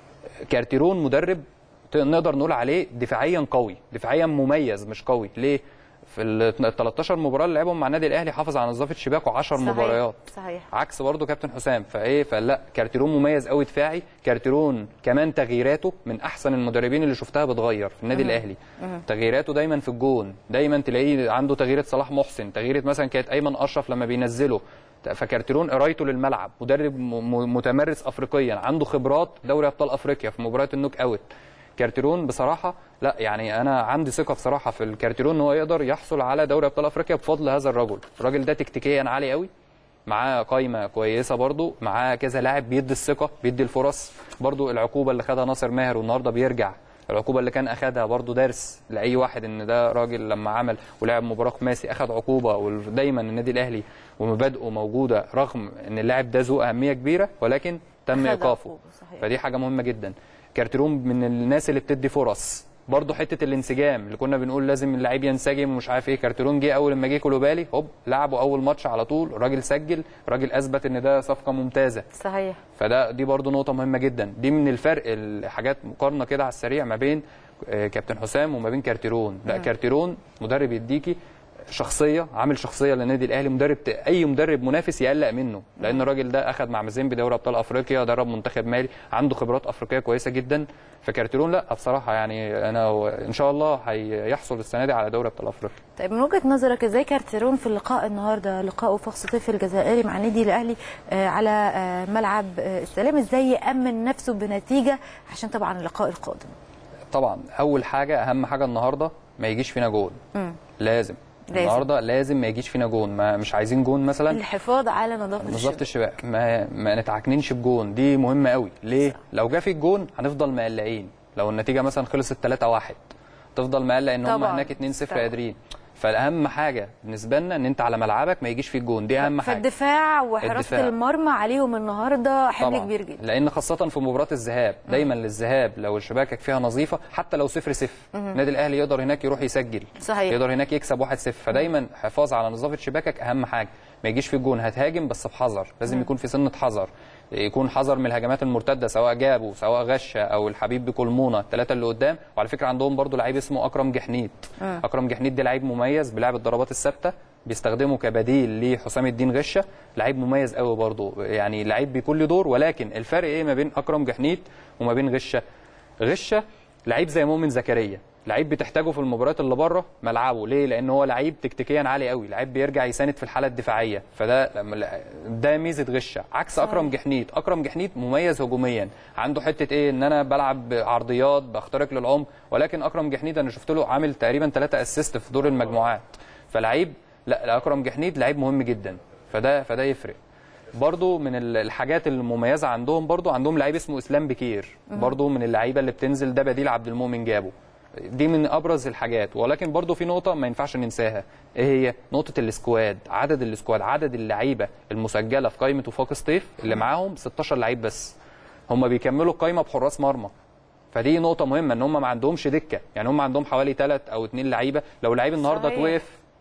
كارتيرون مدرب ت- نقدر نقول عليه دفاعيا قوي دفاعيا مميز مش قوي ليه في ال 13 مباراه اللي لعبهم مع النادي الاهلي حافظ على نظافه شباكه 10 صحيح. مباريات صحيح عكس برضه كابتن حسام فايه فلا كارتيرون مميز قوي دفاعي كارتيرون كمان تغييراته من احسن المدربين اللي شفتها بتغير في النادي الاهلي تغييراته دايما في الجون دايما تلاقيه عنده تغييره صلاح محسن تغييره مثلا كانت ايمن اشرف لما بينزله فكارتيرون قرايته للملعب مدرب م- م- متمرس افريقيا عنده خبرات دوري ابطال افريقيا في مباريات النوك اوت كارتيرون بصراحه لا يعني انا عندي ثقه بصراحه في الكارتيرون ان هو يقدر يحصل على دوري ابطال افريقيا بفضل هذا الرجل الراجل ده تكتيكيا عالي قوي معاه قايمه كويسه برضو معاه كذا لاعب بيدي الثقه بيدي الفرص برضو العقوبه اللي خدها ناصر ماهر والنهارده بيرجع العقوبه اللي كان اخدها برضو درس لاي واحد ان ده راجل لما عمل ولعب مباراه خماسي اخد عقوبه ودايما النادي الاهلي ومبادئه موجوده رغم ان اللاعب ده ذو اهميه كبيره ولكن تم أخد ايقافه عقوبة، صحيح. فدي حاجه مهمه جدا كارتيرون من الناس اللي بتدي فرص برضه حته الانسجام اللي كنا بنقول لازم اللعيب ينسجم ومش عارف ايه كارتيرون جه اول ما جه كولوبالي هوب لعبوا اول ماتش على طول الراجل سجل الراجل اثبت ان ده صفقه ممتازه صحيح فده دي برضو نقطة مهمة جدا دي من الفرق الحاجات مقارنة كده على السريع ما بين آه، كابتن حسام وما بين كارتيرون لا كارتيرون مدرب يديكي شخصية عامل شخصية للنادي الأهلي مدرب ت- أي مدرب منافس يقلق منه لأن الراجل ده أخذ مع مازيمبي دوري أبطال أفريقيا درب منتخب مالي عنده خبرات أفريقية كويسة جدا فكارتيرون لا بصراحة يعني أنا إن شاء الله هيحصل السنة دي على دوري أبطال أفريقيا طيب من وجهه نظرك ازاي كارتيرون في اللقاء النهارده لقاء وفاق سطيف الجزائري مع النادي الاهلي آه، على آه، ملعب آه، السلام ازاي يامن نفسه بنتيجه عشان طبعا اللقاء القادم طبعا أول حاجة أهم حاجة النهاردة ما يجيش فينا جول مم. لازم لازم. النهارده لازم ما يجيش فينا جون ما مش عايزين جون مثلا الحفاظ على نظافه نظافه الشباك. الشباك ما, ما نتعكننش بجون دي مهمه قوي ليه لو جه في الجون هنفضل مقلقين لو النتيجه مثلا خلصت 3 1 تفضل مقلق ان هم طبعاً. هناك 2 0 طبعاً. قادرين فالاهم حاجه بالنسبه لنا ان انت على ملعبك ما يجيش فيك جون دي اهم حاجه فالدفاع وحراسه الدفاع. المرمى عليهم النهارده حمل طبعا كبير جدا لان خاصه في مباراه الذهاب دايما للذهاب لو شباكك فيها نظيفه حتى لو صفر صفر النادي الاهلي يقدر هناك يروح يسجل صحيح. يقدر هناك يكسب 1 0 فدايما حفاظ على نظافه شباكك اهم حاجه ما يجيش في الجون هتهاجم بس بحذر لازم يكون في سنه حذر يكون حذر من الهجمات المرتده سواء جابوا سواء غشه او الحبيب بكلمونه الثلاثه اللي قدام وعلى فكره عندهم برضو لعيب اسمه اكرم جحنيت اكرم جحنيت ده لعيب مميز بيلعب الضربات الثابته بيستخدمه كبديل لحسام الدين غشه لعيب مميز قوي برضو يعني لعيب بيكون له دور ولكن الفرق ايه ما بين اكرم جحنيت وما بين غشه غشه لعيب زي مؤمن زكريا لعيب بتحتاجه في المباريات اللي بره ملعبه ليه لان هو لعيب تكتيكيا عالي قوي لعيب بيرجع يساند في الحاله الدفاعيه فده لما- ده ميزه غشه عكس اكرم جحنيت اكرم جحنيت مميز هجوميا عنده حته ايه ان انا بلعب عرضيات بخترق للعمق ولكن اكرم جحنيت انا شفت له عامل تقريبا ثلاثة اسيست في دور المجموعات فلعيب لا لا، اكرم جحنيت لعيب مهم جدا فده فده يفرق برضو من ال- الحاجات المميزه عندهم برضو عندهم لعيب اسمه اسلام بكير برضو من اللعيبه اللي بتنزل ده بديل عبد المؤمن جابه دي من ابرز الحاجات ولكن برضو في نقطه ما ينفعش ننساها ايه هي نقطه السكواد عدد السكواد عدد اللعيبه المسجله في قائمه وفاق سطيف اللي معاهم 16 لعيب بس هم بيكملوا القائمه بحراس مرمى فدي نقطه مهمه ان هم ما عندهمش دكه يعني هم عندهم حوالي ثلاث او اثنين لعيبه لو لعيب النهارده صحيح. توقف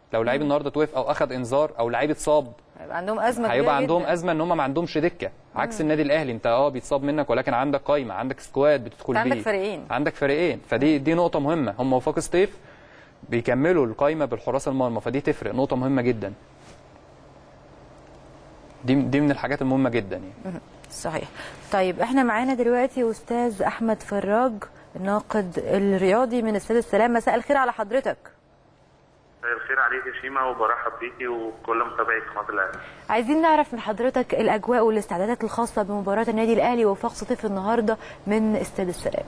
لو لعيب النهارده توقف او اخذ انذار او لعيب اتصاب هيبقى عندهم ازمه كبيرة هيبقى عندهم جداً. ازمه ان هم ما عندهمش دكه عكس النادي الاهلي انت اه بيتصاب منك ولكن عندك قايمه عندك سكواد بتدخل أنت بيه عندك فريقين. عندك فريقين فدي دي نقطه مهمه هم وفاق سطيف بيكملوا القايمه بالحراس المرمى فدي تفرق نقطه مهمه جدا دي دي من الحاجات المهمه جدا يعني صحيح طيب احنا معانا دلوقتي استاذ احمد فراج الناقد الرياضي من استاد السلام مساء الخير على حضرتك مساء الخير عليك يا شيما وبرحب بيكي وكل متابعي قناه الاهلي. عايزين نعرف من حضرتك الاجواء والاستعدادات الخاصه بمباراه النادي الاهلي ووفاق سطيف النهارده من استاد السلام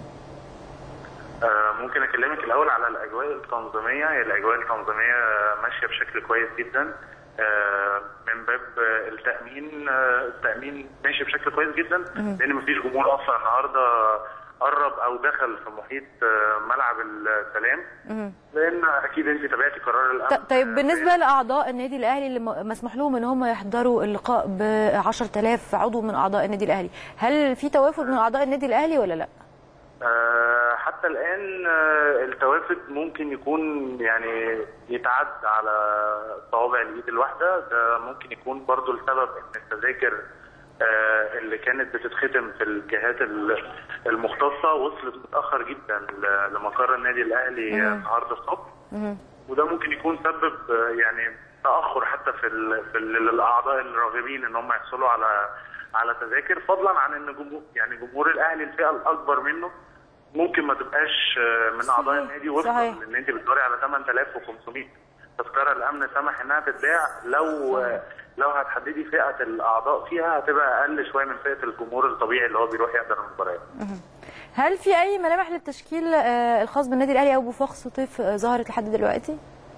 آه، ممكن اكلمك الاول على الاجواء التنظيميه، هي الاجواء التنظيميه ماشيه بشكل كويس جدا. آه، من باب آه، التامين آه، التامين ماشي بشكل كويس جدا لان مفيش جمهور اصلا النهارده قرب او دخل في محيط آه، ملعب السلام لان اكيد انت تابعتي قرار الامن ط- طيب بالنسبه لاعضاء النادي الاهلي اللي م- مسموح لهم ان هم يحضروا اللقاء ب 10000 عضو من اعضاء النادي الاهلي هل في توافد من اعضاء النادي الاهلي ولا لا آه، حتى الآن آه، التوافد ممكن يكون يعني يتعد على صوابع الإيد الواحدة ده ممكن يكون برضو السبب إن التذاكر آه، اللي كانت بتتختم في الجهات ال- المختصة وصلت متأخر جدا ل- لمقر النادي الأهلي النهارده الصبح وده ممكن يكون سبب آه، يعني تاخر حتى في ال في ال الاعضاء الراغبين ان هم يحصلوا على على تذاكر فضلا عن ان جمهور يعني جمهور الاهلي الفئه الاكبر منه ممكن ما تبقاش آه، من اعضاء صحيح، النادي وفقا صحيح. لان انت بتدوري على 8500 تذكره الامن سمح انها تتباع لو آه، لو هتحددي فئه الاعضاء فيها هتبقى اقل شويه من فئه الجمهور الطبيعي اللي هو بيروح يحضر المباريات هل في اي ملامح للتشكيل آه، الخاص بالنادي الاهلي او بوفاق سطيف آه، ظهرت لحد دلوقتي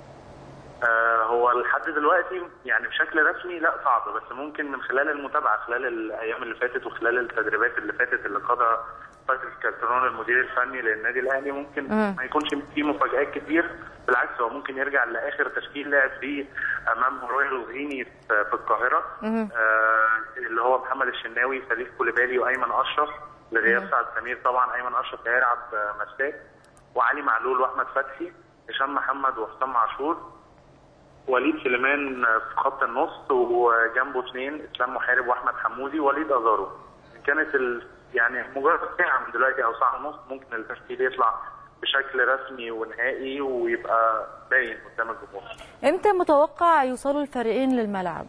آه، هو لحد دلوقتي يعني بشكل رسمي لا صعب بس ممكن من خلال المتابعه خلال الايام اللي فاتت وخلال التدريبات اللي فاتت اللي قادها فتره كارترون المدير الفني للنادي الاهلي ممكن ما يكونش في مفاجات كتير بالعكس هو ممكن يرجع لاخر تشكيل لعب فيه امام رويال وغيني في في القاهره آه اللي هو محمد الشناوي فريق كوليبالي وايمن اشرف لغياب سعد سمير طبعا ايمن اشرف هيلعب آه، مساك وعلي معلول واحمد فتحي هشام محمد وحسام عاشور وليد سليمان في خط النص وجنبه اثنين اسلام محارب واحمد حمودي وليد ازارو كانت ال... يعني مجرد ساعه من دلوقتي او ساعه ونص ممكن التشكيل يطلع بشكل رسمي ونهائي ويبقى باين قدام الجمهور. امتى متوقع يوصلوا الفريقين للملعب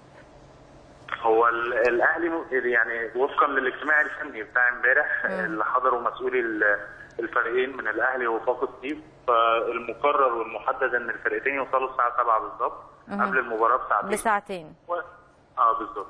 هو ال- الاهلي م- يعني وفقا للاجتماع الفني بتاع امبارح اللي حضروا مسؤولي ال- الفريقين من الاهلي وفاق ستيف فالمقرر والمحدد ان الفرقتين يوصلوا الساعه 7 بالظبط قبل المباراه بساعتين. بساعتين و- اه بالظبط.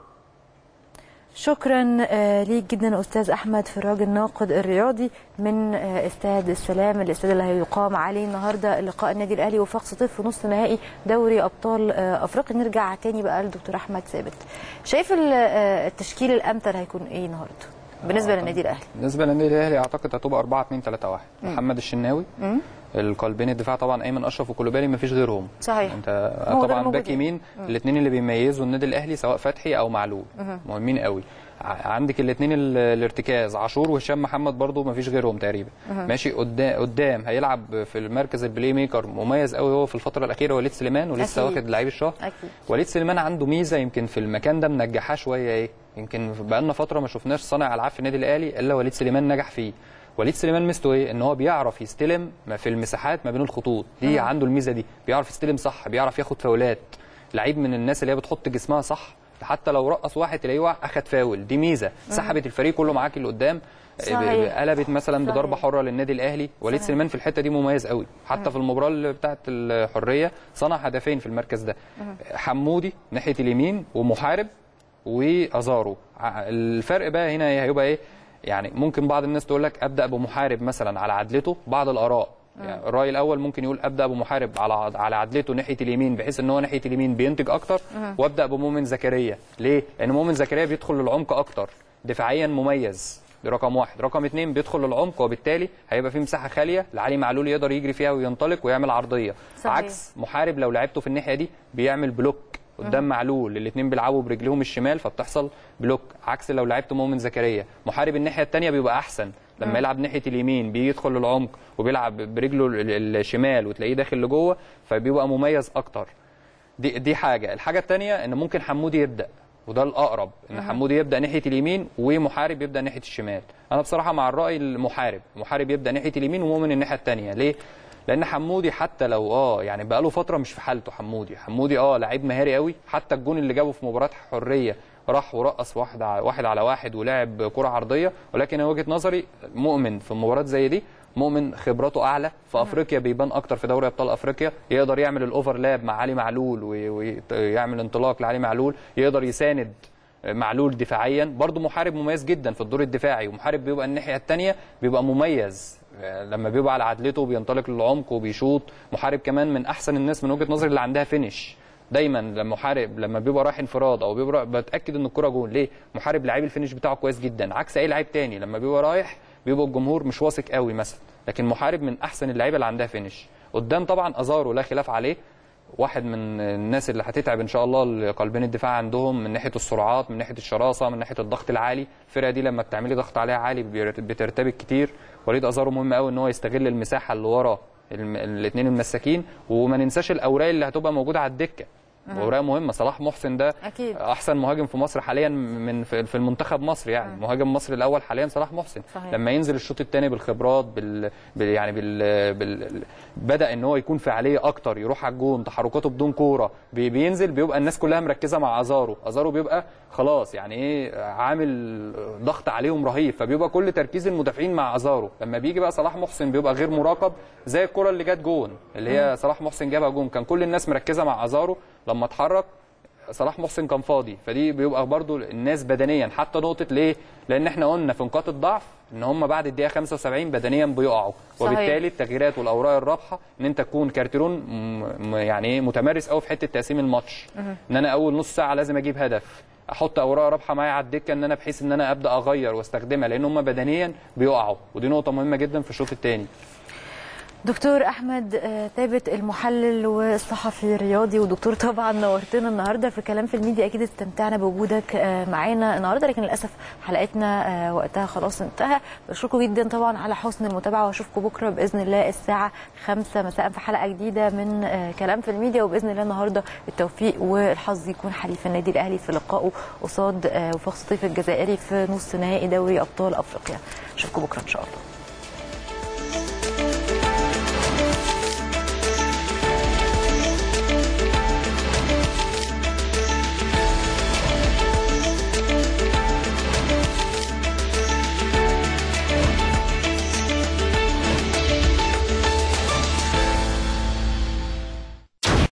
شكرا آه، ليك جدا استاذ احمد فراج الناقد الرياضي من آه، استاد السلام الاستاد اللي هيقام عليه النهارده لقاء النادي الاهلي وفاق سطيف في نصف نهائي دوري ابطال آه، افريقيا نرجع تاني بقى للدكتور احمد ثابت شايف ال- آه، التشكيل الامثل هيكون ايه النهارده بالنسبه للنادي الاهلي بالنسبه للنادي الاهلي اعتقد هتبقى 4 2 3 1 محمد الشناوي القلبين الدفاع طبعا ايمن اشرف وكولوبالي ما فيش غيرهم صحيح. انت هو ده طبعا الموجود باك يمين الاثنين اللي بيميزوا النادي الاهلي سواء فتحي او معلول مهمين قوي ع- عندك الاثنين الارتكاز عاشور وهشام محمد برضو ما فيش غيرهم تقريبا ماشي قدام قدام هيلعب في المركز البلاي ميكر مميز قوي هو في الفتره الاخيره وليد سليمان ولسه أكيد. واخد لعيب الشهر أكيد. وليد سليمان عنده ميزه يمكن في المكان ده منجحاه شويه ايه يمكن بقالنا فتره ما شفناش صانع العاب في النادي الاهلي الا وليد سليمان نجح فيه وليد سليمان ميزته ايه ان هو بيعرف يستلم ما في المساحات ما بين الخطوط دي عنده الميزه دي بيعرف يستلم صح بيعرف ياخد فاولات لعيب من الناس اللي هي بتحط جسمها صح حتى لو رقص واحد تلاقيه وقع اخد فاول دي ميزه سحبت الفريق كله معاك اللي قدام صحيح. قلبت مثلا صحيح. بضربه حره للنادي الاهلي وليد صحيح. سليمان في الحته دي مميز قوي حتى في المباراه اللي بتاعه الحريه صنع هدفين في المركز ده حمودي ناحيه اليمين ومحارب وازارو ع- الفرق بقى هنا هيبقى ايه يعني ممكن بعض الناس تقول لك ابدا بمحارب مثلا على عدلته بعض الاراء يعني الراي الاول ممكن يقول ابدا بمحارب على عض- على عدلته ناحيه اليمين بحيث ان هو ناحيه اليمين بينتج اكتر وابدا بمؤمن زكريا ليه لان مؤمن زكريا بيدخل للعمق اكتر دفاعيا مميز دي رقم واحد رقم اتنين بيدخل للعمق وبالتالي هيبقى في مساحه خاليه لعلي معلول يقدر يجري فيها وينطلق ويعمل عرضيه صحيح. عكس محارب لو لعبته في الناحيه دي بيعمل بلوك قدام معلول الاثنين بيلعبوا برجلهم الشمال فبتحصل بلوك عكس لو لعبت مؤمن زكريا محارب الناحيه الثانيه بيبقى احسن لما يلعب ناحيه اليمين بيدخل للعمق وبيلعب برجله ال- ال- الشمال وتلاقيه داخل لجوه فبيبقى مميز اكتر دي دي حاجه الحاجه الثانيه ان ممكن حمودي يبدا وده الاقرب ان حمودي يبدا ناحيه اليمين ومحارب يبدا ناحيه الشمال انا بصراحه مع الراي المحارب محارب يبدا ناحيه اليمين ومؤمن الناحيه الثانيه ليه لان حمودي حتى لو اه يعني بقاله فتره مش في حالته حمودي حمودي اه لعيب مهاري قوي حتى الجون اللي جابه في مباراه حريه راح ورقص واحد ع- واحد على واحد ولعب كره عرضيه ولكن انا وجهه نظري مؤمن في مباراه زي دي مؤمن خبراته اعلى في افريقيا بيبان اكتر في دوري ابطال افريقيا يقدر يعمل الاوفرلاب مع علي معلول وي- ويعمل انطلاق لعلي معلول يقدر يساند معلول دفاعيا برضه محارب مميز جدا في الدور الدفاعي ومحارب بيبقى الناحيه الثانيه بيبقى مميز لما بيبقى على عدلته بينطلق للعمق وبيشوط محارب كمان من احسن الناس من وجهه نظري اللي عندها فينش دايما لما محارب لما بيبقى رايح انفراد او بيبقى بتاكد ان الكره جون ليه محارب لعيب الفينش بتاعه كويس جدا عكس اي لعيب تاني لما بيبقى رايح بيبقى الجمهور مش واثق قوي مثلا لكن محارب من احسن اللعيبه اللي عندها فينش قدام طبعا ازارو لا خلاف عليه واحد من الناس اللي هتتعب ان شاء الله قلبين الدفاع عندهم من ناحيه السرعات من ناحيه الشراسه من ناحيه الضغط العالي الفرقه دي لما بتعملي ضغط عليها عالي بيرت- بترتبك كتير وليد ازارو مهم قوي ان هو يستغل المساحه اللي ورا الاثنين المساكين وما ننساش الاوراق اللي هتبقى موجوده على الدكه اوراق مهمه صلاح محسن ده أكيد. احسن مهاجم في مصر حاليا من في في المنتخب مصر يعني مهاجم مصر الاول حاليا صلاح محسن صحيح. لما ينزل الشوط الثاني بالخبرات بال... بال... يعني بال... بال... بدا ان هو يكون فعاليه اكتر يروح على الجون تحركاته بدون كوره بي... بينزل بيبقى الناس كلها مركزه مع ازارو ازارو بيبقى خلاص يعني ايه عامل ضغط عليهم رهيب فبيبقى كل تركيز المدافعين مع ازارو لما بيجي بقى صلاح محسن بيبقى غير مراقب زي الكره اللي جت جون اللي هي صلاح محسن جابها جون كان كل الناس مركزه مع ازارو لما اتحرك صلاح محسن كان فاضي فدي بيبقى برضو الناس بدنيا حتى نقطه ليه لان احنا قلنا في نقاط الضعف ان هم بعد الدقيقه 75 بدنيا بيقعوا صحيح. وبالتالي التغييرات والاوراق الرابحه ان انت تكون كارتيرون م- م- يعني ايه متمرس قوي في حته تقسيم الماتش ان انا اول نص ساعه لازم اجيب هدف احط اوراق رابحه معايا على الدكه ان انا بحيث ان انا ابدا اغير واستخدمها لان هم بدنيا بيقعوا ودي نقطه مهمه جدا في الشوط الثاني دكتور احمد آه، ثابت المحلل والصحفي الرياضي ودكتور طبعا نورتنا النهارده في كلام في الميديا اكيد استمتعنا بوجودك آه، معانا النهارده لكن للاسف حلقتنا آه، وقتها خلاص انتهى بشكركم جدا طبعا على حسن المتابعه واشوفكم بكره باذن الله الساعه 5 مساء في حلقه جديده من آه، كلام في الميديا وباذن الله النهارده التوفيق والحظ يكون حليف النادي الاهلي في لقائه قصاد آه، وفاق سطيف الجزائري في نص نهائي دوري ابطال افريقيا اشوفكم بكره ان شاء الله